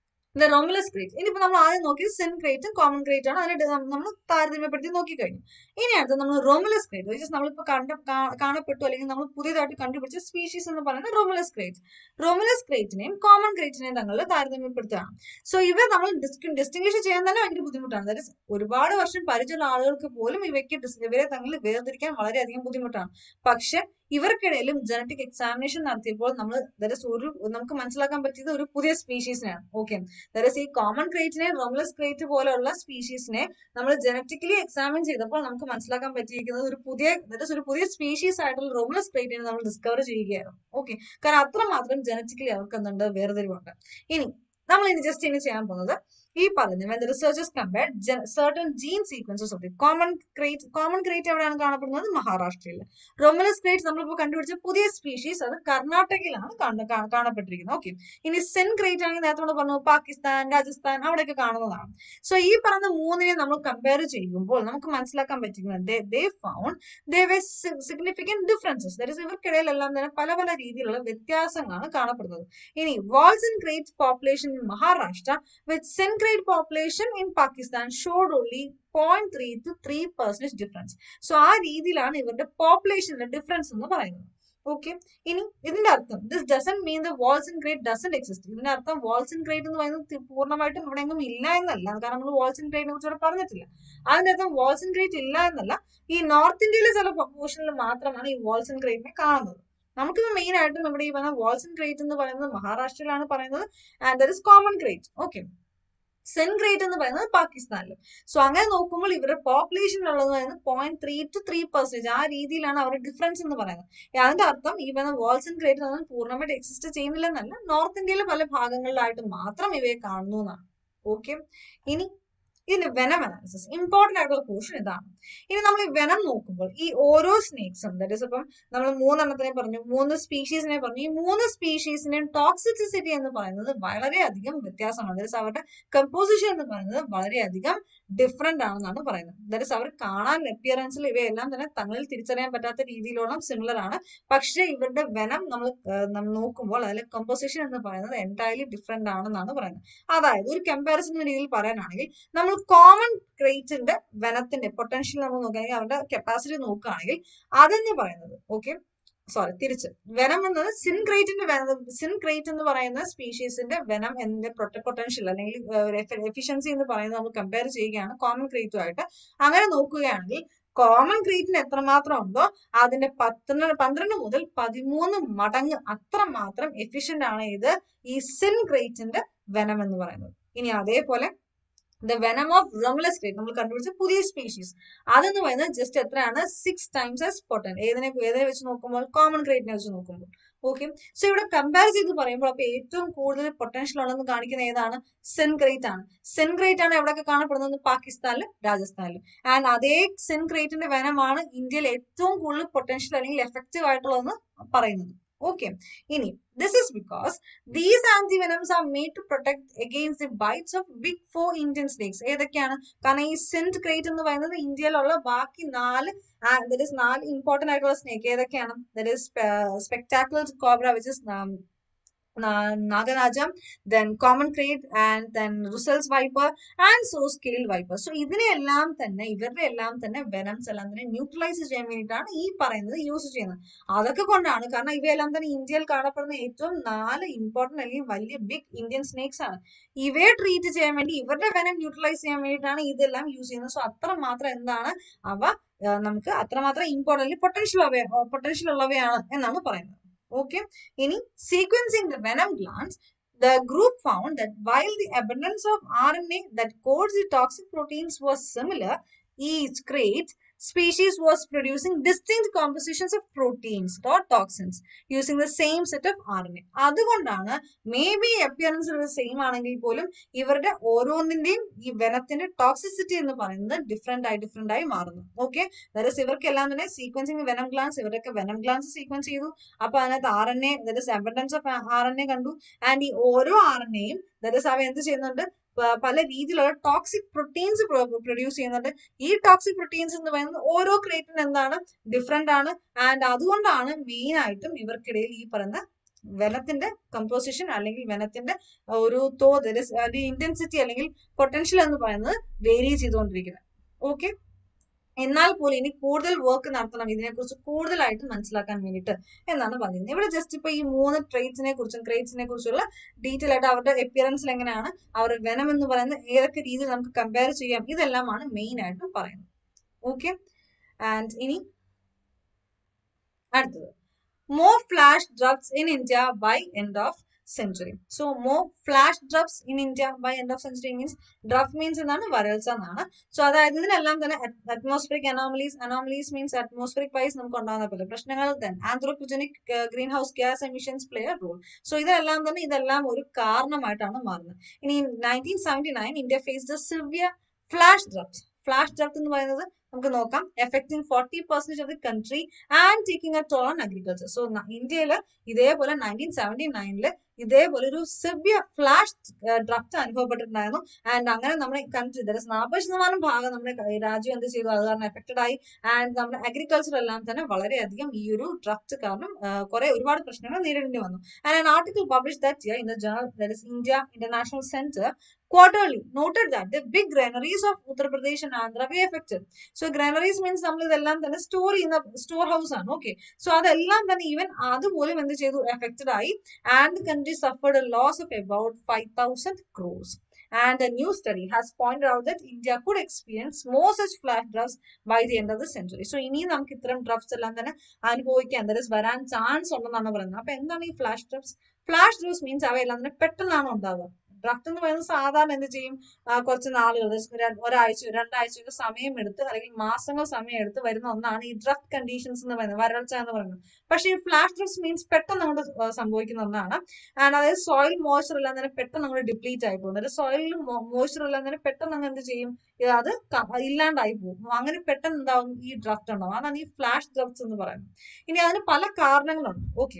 the Romulus krait ഇനിയിപ്പോ നമ്മൾ ആദ്യം നോക്കിയത് സെൻ ക്രേറ്റും കോമൺ ക്രേറ്റ് ആണ് അതിനെ നമ്മൾ താരതമ്യപ്പെടുത്തി നോക്കിക്കഴിഞ്ഞു ഇനി അടുത്ത് നമ്മൾ റോമുലസ് ക്രേറ്റ് വിച്ച് നമ്മളിപ്പോ കണ്ട കാ- കാണപ്പെട്ടു അല്ലെങ്കിൽ നമ്മൾ പുതിയതായിട്ട് കണ്ടുപിടിച്ച സ്പീഷീസ് എന്ന് പറയുന്നത് റോമുലസ് ക്രേറ്റ് റോമുലസ് ക്രേറ്റിനെയും കോമൺ ക്രേറ്റിനെയും തമ്മിൽ താരതമ്യപ്പെടുത്തുകയാണ് സോ ഇവ നമ്മൾ ഡിസ്റ്റിംഗ്വിഷ് ചെയ്യാൻ തന്നെ ഭയങ്കര ബുദ്ധിമുട്ടാണ് അതായത് ഒരുപാട് വർഷം പരിചയമുള്ള ആളുകൾക്ക് പോലും ഇവയ്ക്ക് dis- ഇവരെ തമ്മിൽ വേർതിരിക്കാൻ വളരെയധികം ബുദ്ധിമുട്ടാണ് പക്ഷെ ഇവർക്കിടയിലും ജനറ്റിക് എക്സാമിനേഷൻ നടത്തിയപ്പോൾ നമ്മൾ ദരസ് ഒരു നമുക്ക് മനസ്സിലാക്കാൻ പറ്റിയത് ഒരു പുതിയ സ്പീഷീസിനെയാണ് ഓക്കെ ദരസ് ഈ കോമൺ ക്രേറ്റിനെ റോമുലസ് ക്രേറ്റ് പോലെയുള്ള സ്പീഷീസിനെ നമ്മൾ ജനറ്റിക്കലി എക്സാമിൻ ചെയ്തപ്പോൾ നമുക്ക് മനസ്സിലാക്കാൻ പറ്റിയിരിക്കുന്നത് ഒരു പുതിയ ദരസ് ഒരു പുതിയ സ്പീഷീസ് ആയിട്ടുള്ള റോമുലസ് ക്രേറ്റിനെ നമ്മൾ ഡിസ്കവർ ചെയ്യുകയാണ് ഓക്കെ കാരണം അത്രമാത്രം ജനറ്റിക്കലി അവർക്ക് എന്തുണ്ട് വേർതിരിവുണ്ട് ഇനി നമ്മൾ ഇനി ജസ്റ്റ് ഇനി ചെയ്യാൻ പോകുന്നത് ഈ പറഞ്ഞ when the researchers compared gen- certain gene sequences of the common crate common crate എവിടെയാണ് കാണപ്പെടുന്നത് മഹാരാഷ്ട്രയിൽ റൊമുലസ് ക്രേറ്റ് നമ്മളിപ്പോൾ കണ്ടുപിടിച്ച പുതിയ സ്പീഷീസ് അത് കർണാടകയിലാണ് കണ്ട- കാ- കാണപ്പെട്ടിരിക്കുന്നത് ഓക്കെ ഇനി സെൻ ക്രേറ്റ് ആണെങ്കിൽ നേരത്തെ നമ്മൾ പറഞ്ഞു പാകിസ്ഥാൻ രാജസ്ഥാൻ അവിടെയൊക്കെ കാണുന്നതാണ് സോ ഈ പറഞ്ഞ മൂന്നിനെ നമ്മൾ കമ്പയർ ചെയ്യുമ്പോൾ നമുക്ക് മനസ്സിലാക്കാൻ പറ്റുന്നത് they found they were significant differences that ഇവർക്കിടയിലെല്ലാം തന്നെ പല പല രീതിയിലുള്ള വ്യത്യാസങ്ങളാണ് കാണപ്പെടുന്നത് ഇനി Wall's in krait population in Maharashtra with Sind krait population in Pakistan showed only point three two three percentage difference so ആ രീതിയിലാണ് ഇവരുടെ പോപ്പുലേഷനിലെ ഡിഫറൻസ് എന്ന് പറയുന്നത് ഓക്കെ ഇനി ഇതിന്റെ അർത്ഥം this doesn't mean the Wall's in krait doesn't exist ഇതിന്റെ അർത്ഥം വാൾസ് ഇൻ ഗ്രേറ്റ് എന്ന് പറയുന്നത് തി- പൂർണ്ണമായിട്ടും ഇവിടെ എങ്ങും ഇല്ല എന്നല്ല കാരണം നമ്മൾ വാൾസ് ഇൻ ഗ്രേറ്റിനെ കുറിച്ച് ഇവിടെ പറഞ്ഞിട്ടില്ല അതിന്റെ അർത്ഥം വാൾസ് ഇൻ ഗ്രേറ്റ് ഇല്ല എന്നല്ല ഈ നോർത്ത് ഇന്ത്യയിലെ ചില പോർഷനിൽ മാത്രമാണ് ഈ വാൾസ് ഇൻ ഗ്രേറ്റിനെ കാണുന്നത് നമുക്കിത് മെയിൻ ആയിട്ടും ഇവിടെ ഈ പറഞ്ഞ വാൾസ് ഇൻ ഗ്രേറ്റ് എന്ന് പറയുന്നത് മഹാരാഷ്ട്രയിലാണ് പറയുന്നത് and there is common krait okay Sind krait എന്ന് പറയുന്നത് പാകിസ്ഥാനിലും സോ അങ്ങനെ നോക്കുമ്പോൾ ഇവരുടെ പോപ്പുലേഷൻ ഉള്ളത് പറയുന്നത് point three two three percentage ആ രീതിയിലാണ് അവരുടെ ഡിഫറൻസ് എന്ന് പറയുന്നത് അതിന്റെ അർത്ഥം ഈ പറയുന്ന വാൾസ് ആൻഡ് ഗ്രേറ്റ് എന്നത് പൂർണ്ണമായിട്ട് എക്സിസ്റ്റ് ചെയ്യുന്നില്ലെന്നല്ല നോർത്ത് ഇന്ത്യയിലെ പല ഭാഗങ്ങളിലായിട്ട് മാത്രം ഇവയെ കാണുന്നു എന്നാണ് ഓക്കെ ഇനി ഇതിന്റെ വെനം അനാലിസിസ് ഇമ്പോർട്ടന്റ് ആയിട്ടുള്ള പോർഷൻ ഇതാണ് ഇനി നമ്മൾ ഈ വെനം നോക്കുമ്പോൾ ഈ ഓരോ സ്നേക്സും ദാറ്റ് ഇസ് ഇപ്പം നമ്മൾ മൂന്നെണ്ണത്തിനെ പറഞ്ഞു മൂന്ന് സ്പീഷീസിനെ പറഞ്ഞു ഈ മൂന്ന് സ്പീഷീസിന്റെയും ടോക്സിസിറ്റി എന്ന് പറയുന്നത് വളരെയധികം വ്യത്യാസമാണ് ദാറ്റ് ഇസ് അവരുടെ കമ്പോസിഷൻ എന്ന് പറയുന്നത് വളരെയധികം ഡിഫറെന്റ് ആണെന്നാണ് പറയുന്നത് ദാറ്റ് ഇസ് അവർ കാണാൻ അപ്പിയറൻസിൽ ഇവയെല്ലാം തന്നെ തങ്ങളിൽ തിരിച്ചറിയാൻ പറ്റാത്ത രീതിയിലോളം സിമിലർ ആണ് പക്ഷെ ഇവരുടെ വെനം നമ്മൾ നമ്മൾ നോക്കുമ്പോൾ അതിലെ കമ്പോസിഷൻ എന്ന് പറയുന്നത് എൻറ്റയർലി ഡിഫറെന്റ് ആണെന്നാണ് പറയുന്നത് അതായത് ഒരു കമ്പാരിസൺ രീതിയിൽ പറയാനാണെങ്കിൽ നമ്മൾ കോമൺ ക്രേറ്റിന്റെ വെനത്തിന്റെ പൊട്ടൻഷ്യൽ നമ്മൾ നോക്കുകയാണെങ്കിൽ അവരുടെ കപ്പാസിറ്റി നോക്കുകയാണെങ്കിൽ അതെന്ന് പറയുന്നത് ഓക്കെ സോറി തിരിച്ച് വെനം എന്നത് സിൻക്രേറ്റിന്റെ സിൻക്രേറ്റ് എന്ന് പറയുന്ന സ്പീഷീസിന്റെ വെനം എന്നതിന്റെ പൊട്ടൻഷ്യൽ അല്ലെങ്കിൽ എഫിഷ്യൻസി എന്ന് പറയുന്നത് നമ്മൾ കമ്പയർ ചെയ്യുകയാണ് കോമൺ ക്രേറ്റുമായിട്ട് അങ്ങനെ നോക്കുകയാണെങ്കിൽ കോമൺ ക്രീറ്റിന് എത്രമാത്രം ഉണ്ടോ അതിന്റെ പത്ത് പന്ത്രണ്ട് മുതൽ പതിമൂന്ന് മടങ്ങ് അത്രമാത്രം എഫിഷ്യന്റ് ആണ് ഇത് ഈ സിൻ ക്രേറ്റിന്റെ വെനം എന്ന് പറയുന്നത് ഇനി അതേപോലെ the venom of Romulus krait നമ്മൾ കണ്ടുപിടിച്ച പുതിയ സ്പീഷീസ് അതെന്ന് പറയുന്നത് ജസ്റ്റ് എത്രയാണ് സിക്സ് ടൈംസ് ആസ് പൊട്ടൻ ഏതിനെ ഏതിനെ വെച്ച് നോക്കുമ്പോൾ കോമൺ ക്രേറ്റിനെ വെച്ച് നോക്കുമ്പോൾ ഓക്കെ സോ ഇവിടെ കമ്പയർ ചെയ്ത് പറയുമ്പോൾ അപ്പൊ ഏറ്റവും കൂടുതൽ പൊട്ടൻഷ്യൽ ഉള്ളതെന്ന് കാണിക്കുന്ന ഏതാണ് സെൻഗ്രേറ്റ് ആണ് സെൻഗ്രേറ്റ് ആണ് എവിടെയൊക്കെ കാണപ്പെടുന്നത് പാകിസ്ഥാനിലും രാജസ്ഥാനിലും ആൻഡ് അതേ സെൻഗ്രേറ്റിന്റെ വനമാണ് ഇന്ത്യയിൽ ഏറ്റവും കൂടുതൽ പൊട്ടൻഷ്യൽ അല്ലെങ്കിൽ എഫക്റ്റീവ് ആയിട്ടുള്ളതെന്ന് പറയുന്നത് ഓക്കെ ഇനി this is because these antivenoms are made to protect against the bites of big four Indian snakes ഏതൊക്കെയാണ് കാരണം ഈ സെന്റ് ക്രേറ്റ് എന്ന് പറയുന്നത് ഇന്ത്യയിലുള്ള ബാക്കി നാല് ദറ്റ് ഇസ് നാല് ഇമ്പോർട്ടന്റ് ആയിട്ടുള്ള സ്നേക്ക് ഏതൊക്കെയാണ് that is spectacular cobra which is നാഗരാജം then common krait and then Russell's viper and saw scale viper so ഇതിനെല്ലാം തന്നെ ഇവരുടെ എല്ലാം തന്നെ വെനംസ് എല്ലാം തന്നെ ന്യൂട്രലൈസ് ചെയ്യാൻ വേണ്ടിയിട്ടാണ് ഈ പറയുന്നത് യൂസ് ചെയ്യുന്നത് അതൊക്കെ കൊണ്ടാണ് കാരണം ഇവയെല്ലാം തന്നെ ഇന്ത്യയിൽ കാണപ്പെടുന്ന ഏറ്റവും നാല് ഇമ്പോർട്ടന്റ് അല്ലെങ്കിൽ വലിയ ബിഗ് ഇന്ത്യൻ സ്നേക്സ് ആണ് ഇവയെ ട്രീറ്റ് ചെയ്യാൻ വേണ്ടി ഇവരുടെ വെനം ന്യൂട്രലൈസ് ചെയ്യാൻ വേണ്ടിയിട്ടാണ് ഇതെല്ലാം യൂസ് ചെയ്യുന്നത് സോ അത്ര മാത്രം എന്താണ് അവ നമുക്ക് അത്രമാത്രം ഇമ്പോർട്ടന്റ് പൊട്ടൻഷ്യൽ പൊട്ടൻഷ്യൽ ഉള്ളവയാണ് എന്നാണ് പറയുന്നത് Okay. ഇനി sequencing the venom glands, the group found that while the abundance of RNA that codes the toxic proteins was similar, each crate species was producing distinct compositions of proteins or toxins using the same set of RNA. അതുകൊണ്ടാണ് maybe appearance same ആണെങ്കിൽ പോലും ഇവരുടെ ഓരോന്നിന്റെയും ഈ വെനത്തിന്റെ toxicity എന്ന് പറയുന്നത് different ആയി different ആയി മാറുന്നു ഓക്കെ ദാറ്റ് ഇവർക്കെല്ലാം തന്നെ സീക്വൻസിങ് വെനം ഗ്ലാൻസ് ഇവരൊക്കെ വെനം ഗ്ലാൻസ് സീക്വൻസ് ചെയ്തു അപ്പൊ അതിനകത്ത് R N A that is abundance of R N A കണ്ടു ആൻഡ് ഈ ഓരോ ആർ എൻ എയും ദാറ്റ് ഇസ് അവ എന്ത് ചെയ്യുന്നുണ്ട് പല രീതിയിലുള്ള ടോക്സിക് പ്രോട്ടീൻസ് പ്രൊഡ്യൂസ് ചെയ്യുന്നുണ്ട് ഈ ടോക്സിക് പ്രോട്ടീൻസ് എന്ന് പറയുന്നത് ഓരോ ക്രേറ്റിന് എന്താണ് ഡിഫറെന്റ് ആണ് ആൻഡ് അതുകൊണ്ടാണ് മെയിൻ ആയിട്ടും ഇവർക്കിടയിൽ ഈ പറയുന്ന വെനത്തിന്റെ കമ്പോസിഷൻ അല്ലെങ്കിൽ വെനത്തിന്റെ ഒരു തോത് ഇന്റൻസിറ്റി അല്ലെങ്കിൽ പൊട്ടൻഷ്യൽ എന്ന് പറയുന്നത് വേരി ചെയ്തുകൊണ്ടിരിക്കുന്നത് ഓക്കെ എന്നാൽ പോലും ഇനി കൂടുതൽ വർക്ക് നടത്തണം ഇതിനെക്കുറിച്ച് കൂടുതലായിട്ട് മനസ്സിലാക്കാൻ വേണ്ടിയിട്ട് എന്നാണ് പറയുന്നത് ഇവിടെ ജസ്റ്റ് ഇപ്പൊ ഈ മൂന്ന് ട്രേറ്റ്സിനെ കുറിച്ചും ക്രേറ്റ്സിനെ കുറിച്ചുള്ള ഡീറ്റെയിൽ ആയിട്ട് അവരുടെ എപ്പിയറൻസിൽ എങ്ങനെയാണ് അവരുടെ വെനം എന്ന് പറയുന്നത് ഏതൊക്കെ രീതിയിൽ നമുക്ക് കമ്പയർ ചെയ്യാം ഇതെല്ലാമാണ് മെയിൻ ആയിട്ട് പറയുന്നത് ഓക്കെ ആൻഡ് ഇനി അടുത്തത് more flash droughts in India by end of century. So more flash drugs in India by end of century means drug means എന്താണ് വരൾച്ച എന്നാണ് സോ അതായത് ഇതിനെല്ലാം തന്നെ atmospheric anomalies anomalies means atmospheric wise നമുക്ക് ഉണ്ടാകുന്ന പല പ്രശ്നങ്ങൾ then anthropogenic greenhouse gas emissions play a role so ഇതെല്ലാം തന്നെ ഇതെല്ലാം ഒരു കാരണമായിട്ടാണ് മാറുന്നത് ഇനി nineteen seventy nine India face the severe flash droughts flash drought എന്ന് പറയുന്നത് നമുക്ക് നോക്കാം affecting forty percentage of the country and taking a toll on agriculture so ഇന്ത്യയിൽ ഇതേപോലെ നയൻറ്റീൻ സെവൻറ്റി നയനില് ഇതേപോലെ ഒരു സിവിയർ ഫ്ലാഷ് ഡ്രഗ് അനുഭവപ്പെട്ടിട്ടുണ്ടായിരുന്നു ആൻഡ് അങ്ങനെ നമ്മുടെ കൺട്രി നാൽപ്പത് ശതമാനം ഭാഗം നമ്മുടെ രാജ്യം എന്ത് ചെയ്തു അത് കാരണം എഫക്റ്റഡ് ആയി ആൻഡ് നമ്മുടെ അഗ്രികൾച്ചർ എല്ലാം തന്നെ വളരെയധികം ഈ ഒരു ഡ്രഗ് കാരണം കുറെ ഒരുപാട് പ്രശ്നങ്ങൾ നേരിടേണ്ടി വന്നു and an article publish that year in the journal that is India International Centre quarterly noted that the big granaries of Uttar Pradesh and Andhra were affected. So granaries means നമ്മൾ ഇതെല്ലാം തന്നെ store ചെയ്യുന്ന storehouse ആണ് okay so അതെല്ലാം തന്നെ even അതുപോലും എന്ത് ചെയ്തു എഫക്റ്റഡ് ആയി and country suffered a loss of about five thousand crores And a new study has pointed out that India could experience more such flash droughts by the end of the century. So ഇനിയും നമുക്ക് ഇത്തരം ഡ്രഫ്റ്റ്സ് എല്ലാം തന്നെ അനുഭവിക്കാൻ there വരാൻ chance ഉണ്ടെന്നാണ് പറയുന്നത് അപ്പൊ എന്താണ് ഈ flash droughts flash droughts means അവയെല്ലാം തന്നെ പെട്ടെന്നാണ് ഉണ്ടാവുക ഡ്രഫ്റ്റ് എന്ന് പറയുന്നത് സാധാരണ എന്ത് ചെയ്യും ആ, കുറച്ച് നാളുകൾ ര- ഒരാഴ്ച രണ്ടാഴ്ചയൊക്കെ സമയം എടുത്ത് അല്ലെങ്കിൽ മാസങ്ങൾ സമയം എടുത്ത് വരുന്ന ഒന്നാണ് ഈ ഡ്രഫ്റ്റ് കണ്ടീഷൻസ് എന്ന് പറയുന്നത് വരൾച്ച എന്ന് പറയുന്നത് പക്ഷേ ഈ ഫ്ലാഷ് ഡ്രഫ്റ്റ്സ് മീൻസ് പെട്ടെന്ന് അങ്ങോട്ട് ആ, സംഭവിക്കുന്ന ഒന്നാണ് ആൻഡ് അതായത് സോയിൽ മോയ്സ്ചർ എല്ലാം തന്നെ പെട്ടെന്ന് അങ്ങോട്ട് ഡിപ്ലീറ്റ് ആയി പോകും അതായത് സോയിലിൽ മോയ്സ്ചർ എല്ലാം തന്നെ പെട്ടെന്ന് അങ്ങ് എന്ത് ചെയ്യും ഇത് അത് ക- ഇല്ലാണ്ടായി പോകും അങ്ങനെ പെട്ടെന്ന് എന്താവും ഈ ഡ്രഫ്റ്റ് ഉണ്ടാവും അതാണ് ഈ ഫ്ലാഷ് ഡ്രഫ്റ്റ്സ് എന്ന് പറയുന്നത് ഇനി അതിന് പല കാരണങ്ങളുണ്ട് ഓക്കെ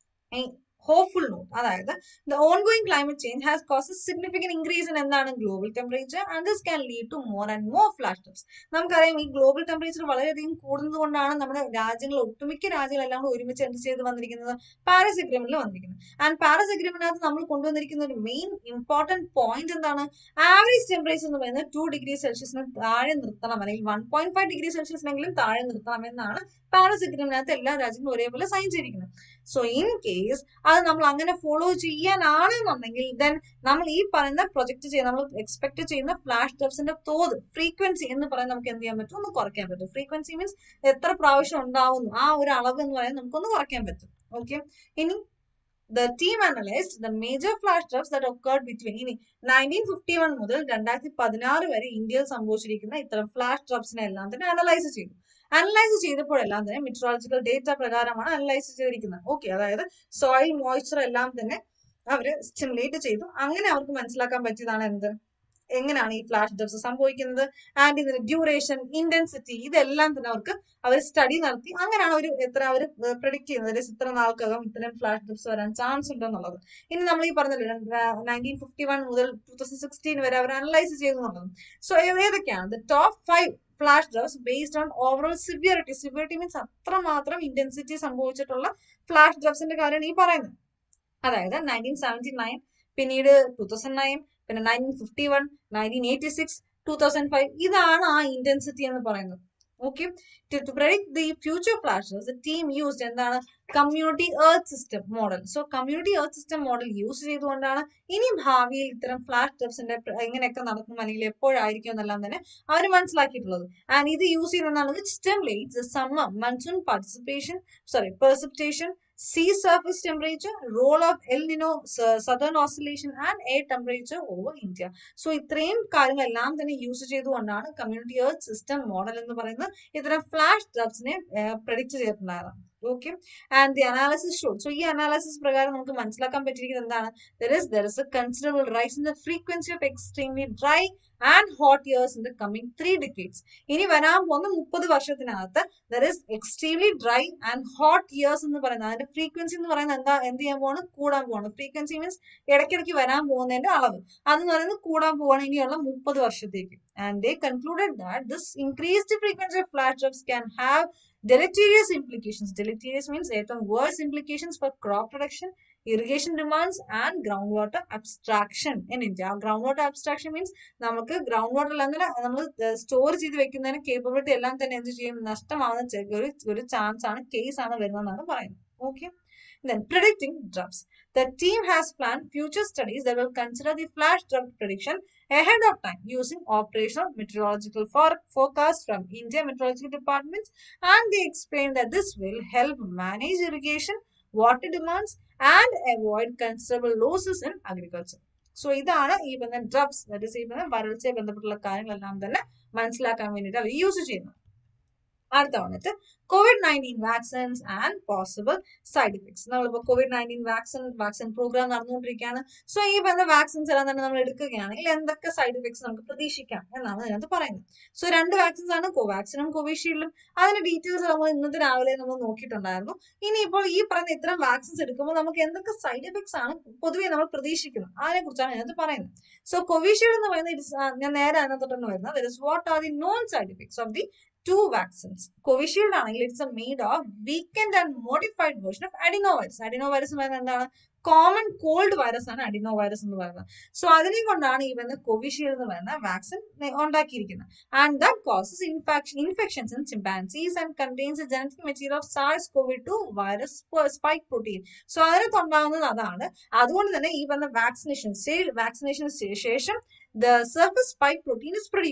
ഹോപ്പ്ഫുൾ നോട്ട് അതായത് the ongoing climate change has cause significant increase in എന്താണ് global temperature and this can lead to more and more flash droughts നമുക്കറിയാം ഈ ഗ്ലോബൽ ടെമ്പറേച്ചർ വളരെയധികം കൂടുന്നത് കൊണ്ടാണ് നമ്മുടെ രാജ്യങ്ങൾ ഒട്ടുമിക്ക രാജ്യങ്ങളെല്ലാം കൂടെ ഒരുമിച്ച് എന്ത് ചെയ്ത് വന്നിരിക്കുന്നത് പാരീസ് അഗ്രിമെന്റിൽ വന്നിരിക്കുന്നത് ആൻഡ് പാരീസ് അഗ്രിമെന്റിനകത്ത് നമ്മൾ കൊണ്ടുവന്നിരിക്കുന്ന ഒരു മെയിൻ ഇമ്പോർട്ടന്റ് പോയിന്റ് എന്താണ് ആവറേജ് ടെമ്പറേച്ചർ എന്ന് പറയുന്നത് ടു ഡിഗ്രി സെൽഷ്യസിന് താഴെ നിർത്തണം അല്ലെങ്കിൽ വൺ പോയിന്റ് ഫൈവ് ഡിഗ്രി സെൽഷ്യസിനെങ്കിലും താഴെ നിർത്തണം എന്നാണ് പാരീസ് അഗ്രിമെന്റിനകത്ത് എല്ലാ രാജ്യങ്ങളും ഒരേപോലെ സൈൻ ചെയ്തിരിക്കുന്നത് സോ ഇൻ കേസ് അത് നമ്മൾ അങ്ങനെ ഫോളോ ചെയ്യാനാണെന്നുണ്ടെങ്കിൽ ദെൻ നമ്മൾ ഈ പറയുന്ന പ്രൊജക്ട് ചെയ്യുന്ന നമ്മൾ എക്സ്പെക്ട് ചെയ്യുന്ന ഫ്ലാഷ് ഡ്രഫ്സിന്റെ തോത് ഫ്രീക്വൻസി എന്ന് പറയാൻ നമുക്ക് എന്ത് ചെയ്യാൻ പറ്റും ഒന്ന് കുറയ്ക്കാൻ പറ്റും ഫ്രീക്വൻസി മീൻസ് എത്ര പ്രാവശ്യം ഉണ്ടാവുന്നു ആ ഒരു അളവ് എന്ന് പറയുന്നത് നമുക്കൊന്ന് കുറയ്ക്കാൻ പറ്റും ഓക്കെ ഇനി the team analyzed the major flash droughts that occurred between ഇനി നയൻറ്റീൻ ഫിഫ്റ്റി വൺ മുതൽ രണ്ടായിരത്തി പതിനാറ് വരെ ഇന്ത്യയിൽ സംഭവിച്ചിരിക്കുന്ന ഇത്തരം ഫ്ലാഷ് ഡ്രോപ്സിനെ എല്ലാം തന്നെ അനലൈസ് ചെയ്തു അനലൈസ് ചെയ്തപ്പോഴെല്ലാം തന്നെ മെട്രോളജിക്കൽ ഡേറ്റ പ്രകാരമാണ് അനലൈസ് ചെയ്തിരിക്കുന്നത് ഓക്കെ അതായത് സോയിൽ മോയ്സ്ചർ എല്ലാം തന്നെ അവര് സ്റ്റിമുലേറ്റ് ചെയ്തു അങ്ങനെ അവർക്ക് മനസ്സിലാക്കാൻ പറ്റിയതാണ് എന്ത് എങ്ങനെയാണ് ഈ ഫ്ലാഷ് ഡ്രോപ്സ് സംഭവിക്കുന്നത് ആൻഡ് ഇതിന്റെ ഡ്യൂറേഷൻ ഇന്റൻസിറ്റി ഇതെല്ലാം തന്നെ അവർക്ക് അവർ സ്റ്റഡി നടത്തി അങ്ങനെയാണ് അവർ എത്ര അവർ പ്രഡിക്ട് ചെയ്യുന്നത് അതായത് ഇത്ര നാൾക്കകം ഇത്തരം ഫ്ലാഷ് ഡ്രിപ്സ് വരാൻ ചാൻസ് ഉണ്ടെന്നുള്ളത് ഇനി നമ്മൾ ഈ പറഞ്ഞല്ലോ നയൻറ്റീൻ ഫിഫ്റ്റി വൺ മുതൽ ടൂ തൗസൻഡ് സിക്സ്റ്റീൻ വരെ അവർ അനലൈസ് ചെയ്തു എന്നുള്ളത് സോ ഏതൊക്കെയാണ് the top five flash droughts based on overall severity severity means അത്രമാത്രം ഇന്റൻസിറ്റി സംഭവിച്ചിട്ടുള്ള ഫ്ലാഷ് ഡ്രോപ്സിന്റെ കാര്യമാണ് ഈ പറയുന്നത് അതായത് നയൻറ്റീൻ സെവൻറ്റി നയൻ പിന്നീട് ടൂ തൗസൻഡ് നയൻ പിന്നെ nineteen fifty one nineteen eighty six two thousand five ഇതാണ് ആ ഇന്റൻസിറ്റി എന്ന് പറയുന്നത് okay to predict the future flashes the team used എന്താണ് community earth system model so community earth system model use ചെയ്തുകൊണ്ടാണ് ഇനി ഭാവിയിൽ ഇത്തരം ഫ്ലാഷ് ഡ്രഫ്സിന്റെ എങ്ങനെയൊക്കെ നടക്കും അല്ലെങ്കിൽ എപ്പോഴായിരിക്കും എന്നെല്ലാം തന്നെ അവർ മനസ്സിലാക്കിയിട്ടുള്ളത് ആൻഡ് ഇത് യൂസ് ചെയ്യുന്നതാണ് which stimulates summer monsoon participation sorry precipitation sea surface temperature, role of El Nino s- southern oscillation and air temperature over India. So ഇത്രയും കാര്യങ്ങളെല്ലാം തന്നെ യൂസ് ചെയ്തുകൊണ്ടാണ് കമ്മ്യൂണിറ്റി എർത്ത് സിസ്റ്റം മോഡൽ എന്ന് പറയുന്നത് ഇത്തരം ഫ്ലാഷ് ഡ്രബ്സിനെ പ്രഡിക്റ്റ് ചെയ്തിട്ടുണ്ടായത് okay and the analysis show so ഈ അനാലിസിസ് പ്രകാരം നമുക്ക് മനസ്സിലാക്കാൻ പറ്റിയിരിക്കുന്നത് എന്താണ് there is there is a considerable rise in the frequency of extremely dry and hot years in the coming three decades ഇനി വരാൻ പോകുന്ന മുപ്പത് വർഷത്തിനകത്ത് there is extremely dry and hot years എന്ന് പറയുന്നത് അതിന്റെ ഫ്രീക്വൻസി എന്ന് പറയുന്നത് എന്താ എന്ത് ചെയ്യാൻ പോവാണ് കൂടാൻ പോവാണ് ഫ്രീക്വൻസി മീൻസ് ഇടയ്ക്കിടയ്ക്ക് വരാൻ പോകുന്നതിന്റെ അളവ് അതെന്ന് പറയുന്നത് കൂടാൻ പോവാണ് ഇനിയുള്ള മുപ്പത് വർഷത്തേക്ക് and they concluded that this increased frequency of flash droughts can have deleterious implications deleterious means ഏറ്റവും worse implications for crop production irrigation demands and groundwater abstraction in India groundwater abstraction means നമുക്ക് groundwater അങ്ങനെ നമ്മൾ store ചെയ്ത് വെക്കുന്നതിന് capability എല്ലാം തന്നെ എന്ത് ചെയ്യും നഷ്ടമാവുന്ന ചെ- ഒരു ഒരു ചാൻസ് ആണ് കേസ് ആണ് വരുന്നതെന്നാണ് പറയുന്നത് okay Then predicting droughts. The team has planned future studies that will consider the flash drought prediction ahead of time using operational meteorological for- forecasts from India Meteorological Departments and they explain that this will help manage irrigation, water demands and avoid considerable losses in agriculture. So ഇതാണ് ഈ പറഞ്ഞ ഡ്രബ്സ് that is ഈ പറഞ്ഞ വരൾച്ചയെ ബന്ധപ്പെട്ടുള്ള കാര്യങ്ങളെല്ലാം തന്നെ മനസ്സിലാക്കാൻ വേണ്ടിയിട്ട് അവർ യൂസ് ചെയ്യുന്നത് അടുത്ത വന്നിട്ട് Covid nineteen vaccines and possible side effects നമ്മളിപ്പോൾ Covid nineteen vaccine vaccine programme നടന്നുകൊണ്ടിരിക്കുകയാണ് സോ ഈ പറഞ്ഞ വാക്സിൻസ് എല്ലാം തന്നെ നമ്മൾ എടുക്കുകയാണെങ്കിൽ എന്തൊക്കെ സൈഡ് ഇഫക്ട്സ് നമുക്ക് പ്രതീക്ഷിക്കാം എന്നാണ് ഇതിനകത്ത് പറയുന്നത് സോ രണ്ട് വാക്സിൻസ് ആണ് കോവാക്സിനും കോവിഷീൽഡും അതിന്റെ ഡീറ്റെയിൽസ് നമ്മൾ ഇന്നത്തെ രാവിലെ നമ്മൾ നോക്കിയിട്ടുണ്ടായിരുന്നു ഇനിയിപ്പോൾ ഈ പറയുന്ന ഇത്തരം വാക്സിൻസ് എടുക്കുമ്പോൾ നമുക്ക് എന്തൊക്കെ സൈഡ് ഇഫക്ട്സ് ആണ് പൊതുവെ നമ്മൾ പ്രതീക്ഷിക്കുന്നത് അതിനെ കുറിച്ചാണ് ഇതിനകത്ത് പറയുന്നത് സോ കോവിഷീൽഡ് എന്ന് പറയുന്നത് it is, ആ, ഞാൻ നേരെ അതിനകത്തോട്ടാണ് വരുന്നത് what are the known side effects of the two vaccines Covishield ആണെങ്കിൽ it's a made of weakened and modified version of adenovirus adenovirus എന്ന് പറയുന്നത് എന്താണ് കോമൺ കോൾഡ് വൈറസ് ആണ് അഡിനോ വൈറസ് എന്ന് പറയുന്നത് സോ അതിനെ കൊണ്ടാണ് ഈ പറയുന്ന കോവിഷീൽഡ് എന്ന് പറയുന്ന വാക്സിൻ ഉണ്ടാക്കിയിരിക്കുന്നത് and that causes infection infections in chimpanzees and contains genetic material of SARS Covid two virus spike protein so അതിനകത്ത് ഉണ്ടാകുന്നത് അതാണ് അതുകൊണ്ട് തന്നെ ഈ പറഞ്ഞ വാക്സിനേഷൻ വാക്സിനേഷന് ശേഷം the surface spike protein is produced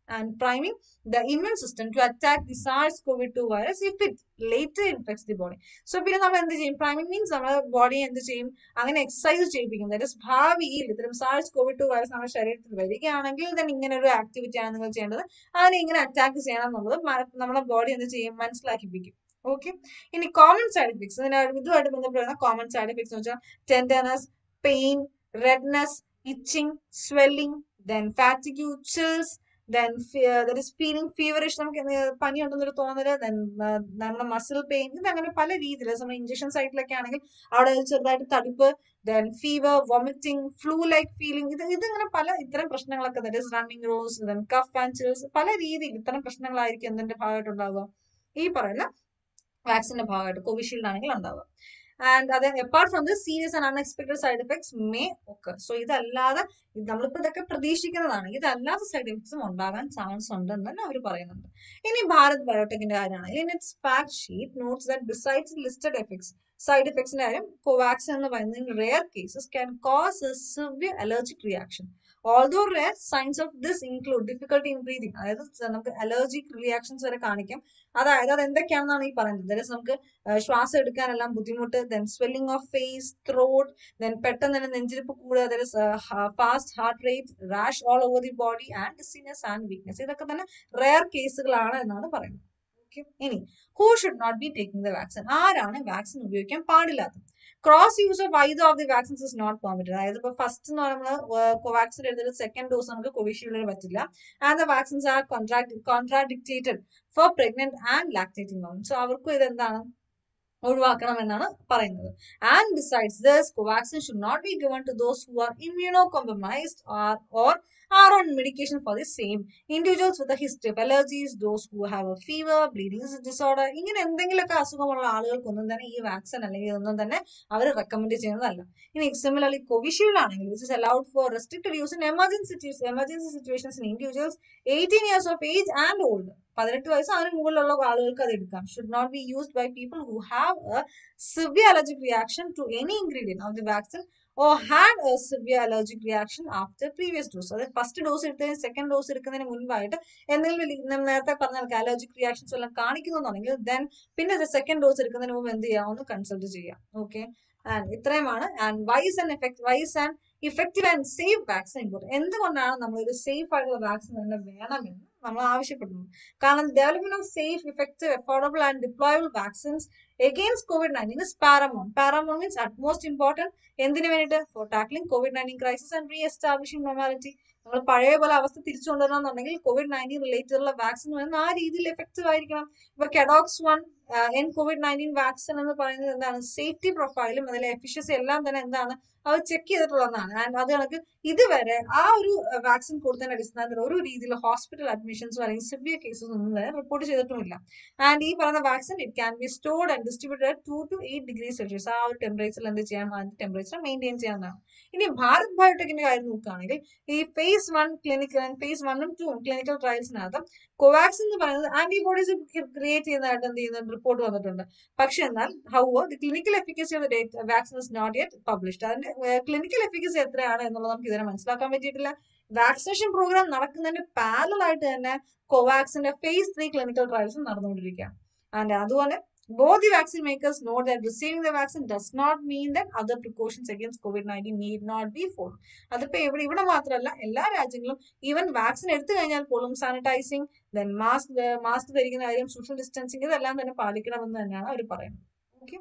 and priming the immune system to attack the SARS-CoV-2 virus if it later infects the body. So പിന്നെ നമ്മൾ എന്ത് ചെയ്യും പ്രൈമിംഗ് മീൻസ് നമ്മുടെ ബോഡി എന്ത് ചെയ്യും അങ്ങനെ എക്സസൈസ് ചെയ്യിപ്പിക്കും ദാറ്റ് ഇസ് ഭാവിയിൽ ഇത്തരം സാഴ്സ് കോവിഡ് ടു വൈറസ് നമ്മുടെ ശരീരത്തിൽ വരികയാണെങ്കിൽ then ഇങ്ങനെ ഒരു ആക്ടിവിറ്റി ആണ് നിങ്ങൾ ചെയ്യേണ്ടത് അതിനെ ഇങ്ങനെ അറ്റാക്ക് ചെയ്യണം എന്നുള്ളത് മ- നമ്മുടെ ബോഡി എന്ത് ചെയ്യും മനസ്സിലാക്കിപ്പിക്കും ഓക്കെ ഇനി കോമൺ സൈഡ് എഫക്ട്സ് ഇതിനായിട്ട് ഇതുമായിട്ട് ബന്ധപ്പെടുന്ന കോമൺ സൈഡ് എഫക്ട്സ് എന്ന് വെച്ചാൽ tenderness pain redness itching swelling then fatigue chills then that is feeling feverish നമുക്ക് എന്ത് പനി ഉണ്ടെന്നൊരു തോന്നല് ദെൻ നമ്മുടെ മസിൽ പെയിൻ ഇത് അങ്ങനെ പല രീതിയിൽ നമ്മൾ ഇഞ്ചക്ഷൻ സൈറ്റിലൊക്കെ ആണെങ്കിൽ അവിടെ ചെറുതായിട്ട് തടുപ്പ് then fever vomiting flu like feeling ഇത് ഇതിങ്ങനെ പല ഇത്തരം പ്രശ്നങ്ങളൊക്കെ that is running nose then cough and chills പല രീതിയിൽ ഇത്തരം പ്രശ്നങ്ങളായിരിക്കും എന്തിന്റെ ഭാഗമായിട്ടുണ്ടാവുക ഈ പറയുന്ന വാക്സിന്റെ ഭാഗമായിട്ട് കോവിഷീൽഡ് ആണെങ്കിൽ ഉണ്ടാവുക ആൻഡ് അത് apart from the serious and unexpected side effects may ഒക്കെ സോ ഇതല്ലാതെ ഇത് നമ്മളിപ്പോ ഇതൊക്കെ പ്രതീക്ഷിക്കുന്നതാണ് ഇതല്ലാത്ത സൈഡ് എഫക്ട്സും ഉണ്ടാകാൻ ചാൻസ് ഉണ്ടെന്ന് തന്നെ അവർ പറയുന്നുണ്ട് ഇനി ഭാരത് ബയോടെക്കിന്റെ കാര്യമാണെങ്കിൽ in its fact sheet notes that besides listed effects side എഫക്ട്സിന്റെ കാര്യം കോവാക്സിൻ എന്ന് പറയുന്നത് in rare cases can cause a severe allergic reaction although rare signs of this include difficulty in breathing അതായത് നമുക്ക് അലർജിക് റിയാക്ഷൻസ് വരെ കാണിക്കാം അതായത് അത് എന്തൊക്കെയാണെന്നാണ് ഈ പറയുന്നത് ദാറ്റ് ഇസ് നമുക്ക് ആ, ശ്വാസം എടുക്കാനെല്ലാം ബുദ്ധിമുട്ട് then swelling of face throat then പെട്ടെന്ന് തന്നെ നെഞ്ചിരിപ്പ് കൂടുക that is fast heart rate rash all over the body and dizziness and weakness ഇതൊക്കെ തന്നെ റെയർ കേസുകളാണ് എന്നാണ് പറയുന്നത് Okay. ഇനി who should not be taking the vaccine ആരാണ് വാക്സിൻ ഉപയോഗിക്കാൻ പാടില്ലാത്തത് cross use of either of the vaccines is not permitted അതായത് ഇപ്പൊ ഫസ്റ്റ് നമ്മൾ കോവാക്സിൻ എടുത്തിട്ട് സെക്കൻഡ് ഡോസ് നമുക്ക് കോവിഷീൽഡിന് പറ്റില്ല and the vaccines are contract contraindicated for pregnant and lactating mom so അവർക്കും ഇതെന്താണ് ഒഴിവാക്കണം എന്നാണ് പറയുന്നത് and besides this Covaxin should not be given to those who are immunocompromised are or are on medication for the same individuals with a history of allergies those who have a fever bleeding disorder ഇങ്ങനെ എന്തെങ്കിലുമൊക്കെ അസുഖമുള്ള ആളുകൾക്കൊന്നും തന്നെ ഈ vaccine അല്ലെങ്കിൽ ഇതൊന്നും തന്നെ അവർ recommend ചെയ്യുന്നതല്ല ഇനി സിമിലർലി കോവിഷീൽഡ് ആണെങ്കിൽ which is allowed for restricted use in emergency emergency situations in individuals eighteen years of age and old പതിനെട്ട് വയസ്സ് അതിന് മുകളിലുള്ള ആളുകൾക്ക് അത് എടുക്കാം should not be used by people who have a severe allergic reaction to any ingredient of the vaccine or had a severe allergic reaction after previous dose അതായത് first dose എടുത്തതിന് second dose എടുക്കുന്നതിന് മുൻപായിട്ട് എന്തെങ്കിലും വലിയ- ഞാൻ നേരത്തെ പറഞ്ഞ allergic reactions എല്ലാം കാണിക്കുന്നുണ്ടെങ്കിൽ ദെൻ പിന്നെ സെക്കൻഡ് ഡോസ് എടുക്കുന്നതിന് മുമ്പ് എന്ത് ചെയ്യാം ഒന്ന് കൺസൾട്ട് ചെയ്യാം ഓക്കെ ആൻഡ് ഇത്രയുമാണ് and wise and effect wise and effective and safe vaccine important എന്തുകൊണ്ടാണ് നമ്മൾ ഒരു സേഫ് ആയിട്ടുള്ള വാക്സിൻ തന്നെ വേണമെന്ന് നമ്മൾ ആവശ്യപ്പെടുന്നത് കാരണം development of safe effective affordable and deployable vaccines against Covid nineteen is paramount paramount means utmost important എന്തിനു വേണ്ടിയിട്ട് for tackling Covid nineteen crisis and reestablishing normality നമ്മൾ പഴയ പോലെ അവസ്ഥ തിരിച്ചു കൊണ്ടുവരണമെന്നുണ്ടെങ്കിൽ കോവിഡ് നയൻറ്റീൻ റിലേറ്റഡ് ഉള്ള വാക്സിൻ വരുന്ന ആ രീതിയിൽ എഫക്റ്റീവ് ആയിരിക്കണം ഇപ്പൊ ChAdOx one n Covid nineteen vaccine എന്ന് പറയുന്നത് എന്താണ് സേഫ്റ്റി പ്രൊഫൈലും അതിലെ എഫിഷ്യൻസി എല്ലാം തന്നെ എന്താണ് അത് ചെക്ക് ചെയ്തിട്ടുള്ളതാണ് ആൻഡ് അത് കണക്ക് ഇതുവരെ ആ ഒരു വാക്സിൻ കൊടുത്തതിന്റെ അടിസ്ഥാനത്തിൽ ഒരു രീതിയിൽ ഹോസ്പിറ്റൽ അഡ്മിഷൻസോ അല്ലെങ്കിൽ സിവിയർ കേസസ് ഒന്നും തന്നെ റിപ്പോർട്ട് ചെയ്തിട്ടുമില്ല ആൻഡ് ഈ പറയുന്ന vaccine it can be stored and distributed to two eight degree Celsius ആ ഒരു ടെമ്പറേച്ചറിൽ എന്ത് ചെയ്യാൻ അതിന്റെ ടെമ്പറേച്ചർ മെയിൻറ്റെയിൻ ചെയ്യാവുന്നതാണ് ഇനി ഭാരത് ബയോടെക്കിന്റെ കാര്യം നോക്കുകയാണെങ്കിൽ ഈ ഫേസ് വൺ ക്ലിനിക്കൽ ഫേസ് വണ്ണും ടൂവും ക്ലിനിക്കൽ ട്രയൽസിനകത്ത് കോവാക്സിൻ എന്ന് പറയുന്നത് ആന്റിബോഡീസ് ക്രിയേറ്റ് ചെയ്യുന്നതായിട്ട് എന്ത് ചെയ്യുന്ന റിപ്പോർട്ട് വന്നിട്ടുണ്ട് പക്ഷെ എന്നാൽ how the clinical efficacy of that vaccine is not yet published അതിന്റെ ക്ലിനിക്കൽ എഫിക്കസി എത്രയാണ് എന്നുള്ളത് നമുക്ക് ഇതുവരെ മനസ്സിലാക്കാൻ പറ്റിയിട്ടില്ല വാക്സിനേഷൻ പ്രോഗ്രാം നടക്കുന്നതിന്റെ പാരലൽ ആയിട്ട് തന്നെ കോവാക്സിന്റെ ഫേസ് ത്രീ ക്ലിനിക്കൽ ട്രയൽസും നടന്നുകൊണ്ടിരിക്കുകയാണ് ആൻഡ് അതുപോലെ both the vaccine makers know that receiving the vaccine does not mean that other precautions against COVID-19 need not be followed. അതിപ്പോ ഇവിടെ ഇവിടെ മാത്രമല്ല എല്ലാ രാജ്യങ്ങളും ഈവൻ വാക്സിൻ എടുത്തു കഴിഞ്ഞാൽ പോലും സാനിറ്റൈസിങ് ദെൻ മാസ്ക് മാസ്ക് ധരിക്കുന്ന കാര്യം സോഷ്യൽ ഡിസ്റ്റൻസിങ് ഇതെല്ലാം തന്നെ പാലിക്കണമെന്ന് തന്നെയാണ് അവർ പറയുന്നത് ഓക്കെ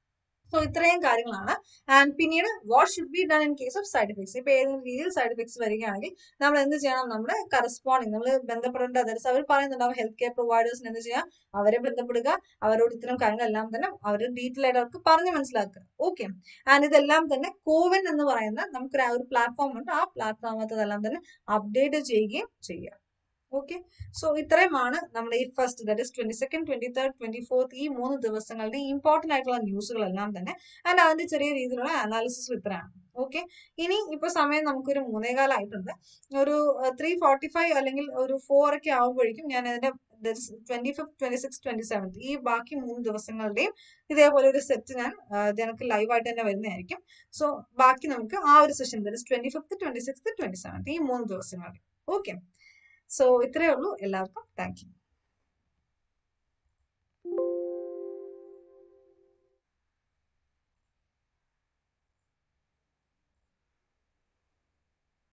സോ ഇത്രയും കാര്യങ്ങളാണ് ആൻഡ് പിന്നീട് what should be done in case of side effects ഇപ്പൊ ഏതെങ്കിലും രീതിയിൽ സൈഡ് എഫക്ട്സ് വരികയാണെങ്കിൽ നമ്മൾ എന്ത് ചെയ്യണം നമ്മുടെ കറസ്പോണ്ടിങ് നമ്മൾ ബന്ധപ്പെടേണ്ട അതായത് അവർ പറയുന്നുണ്ടാവും ഹെൽത്ത് കെയർ പ്രൊവൈഡേഴ്സിന് എന്ത് ചെയ്യാം അവരെ ബന്ധപ്പെടുക അവരോട് ഇത്തരം കാര്യങ്ങളെല്ലാം തന്നെ അവർ ഡീറ്റെയിൽ ആയിട്ട് അവർക്ക് പറഞ്ഞ് മനസ്സിലാക്കുക ഓക്കെ ആൻഡ് ഇതെല്ലാം തന്നെ കോവിൻ എന്ന് പറയുന്ന നമുക്കൊരു ആ ഒരു പ്ലാറ്റ്ഫോം ഉണ്ട് ആ പ്ലാറ്റ്ഫോമത്ത് ഇതെല്ലാം തന്നെ അപ്ഡേറ്റ് ചെയ്യുകയും ചെയ്യുക ഓക്കെ സോ ഇത്രയുമാണ് നമ്മുടെ ഈ first that is twenty second twenty third twenty fourth ഈ മൂന്ന് ദിവസങ്ങളുടെ ഇമ്പോർട്ടന്റ് ആയിട്ടുള്ള ന്യൂസുകളെല്ലാം തന്നെ ആൻഡ് അതിന്റെ ചെറിയ രീതിയിലുള്ള അനാലിസിസ് ഇത്രയാണ് ഓക്കെ ഇനി ഇപ്പൊ സമയം നമുക്കൊരു മൂന്നേകാലായിട്ടുണ്ട് ഒരു ത്രീ ഫോർട്ടി ഫൈവ് അല്ലെങ്കിൽ ഒരു ഫോർ ഒക്കെ ആകുമ്പോഴേക്കും ഞാൻ അതിന്റെ twenty fifth twenty six twenty seventh ഈ ബാക്കി മൂന്ന് ദിവസങ്ങളുടെയും ഇതേപോലെ ഒരു സെറ്റ് ഞാൻ ഞങ്ങൾക്ക് ലൈവായിട്ട് തന്നെ വരുന്നതായിരിക്കും സോ ബാക്കി നമുക്ക് ആ ഒരു session twenty fifth twenty six twenty seventh ഈ മൂന്ന് ദിവസങ്ങളുടെ ഓക്കെ സോ ഇത്രയേ ഉള്ളൂ എല്ലാവർക്കും താങ്ക് യു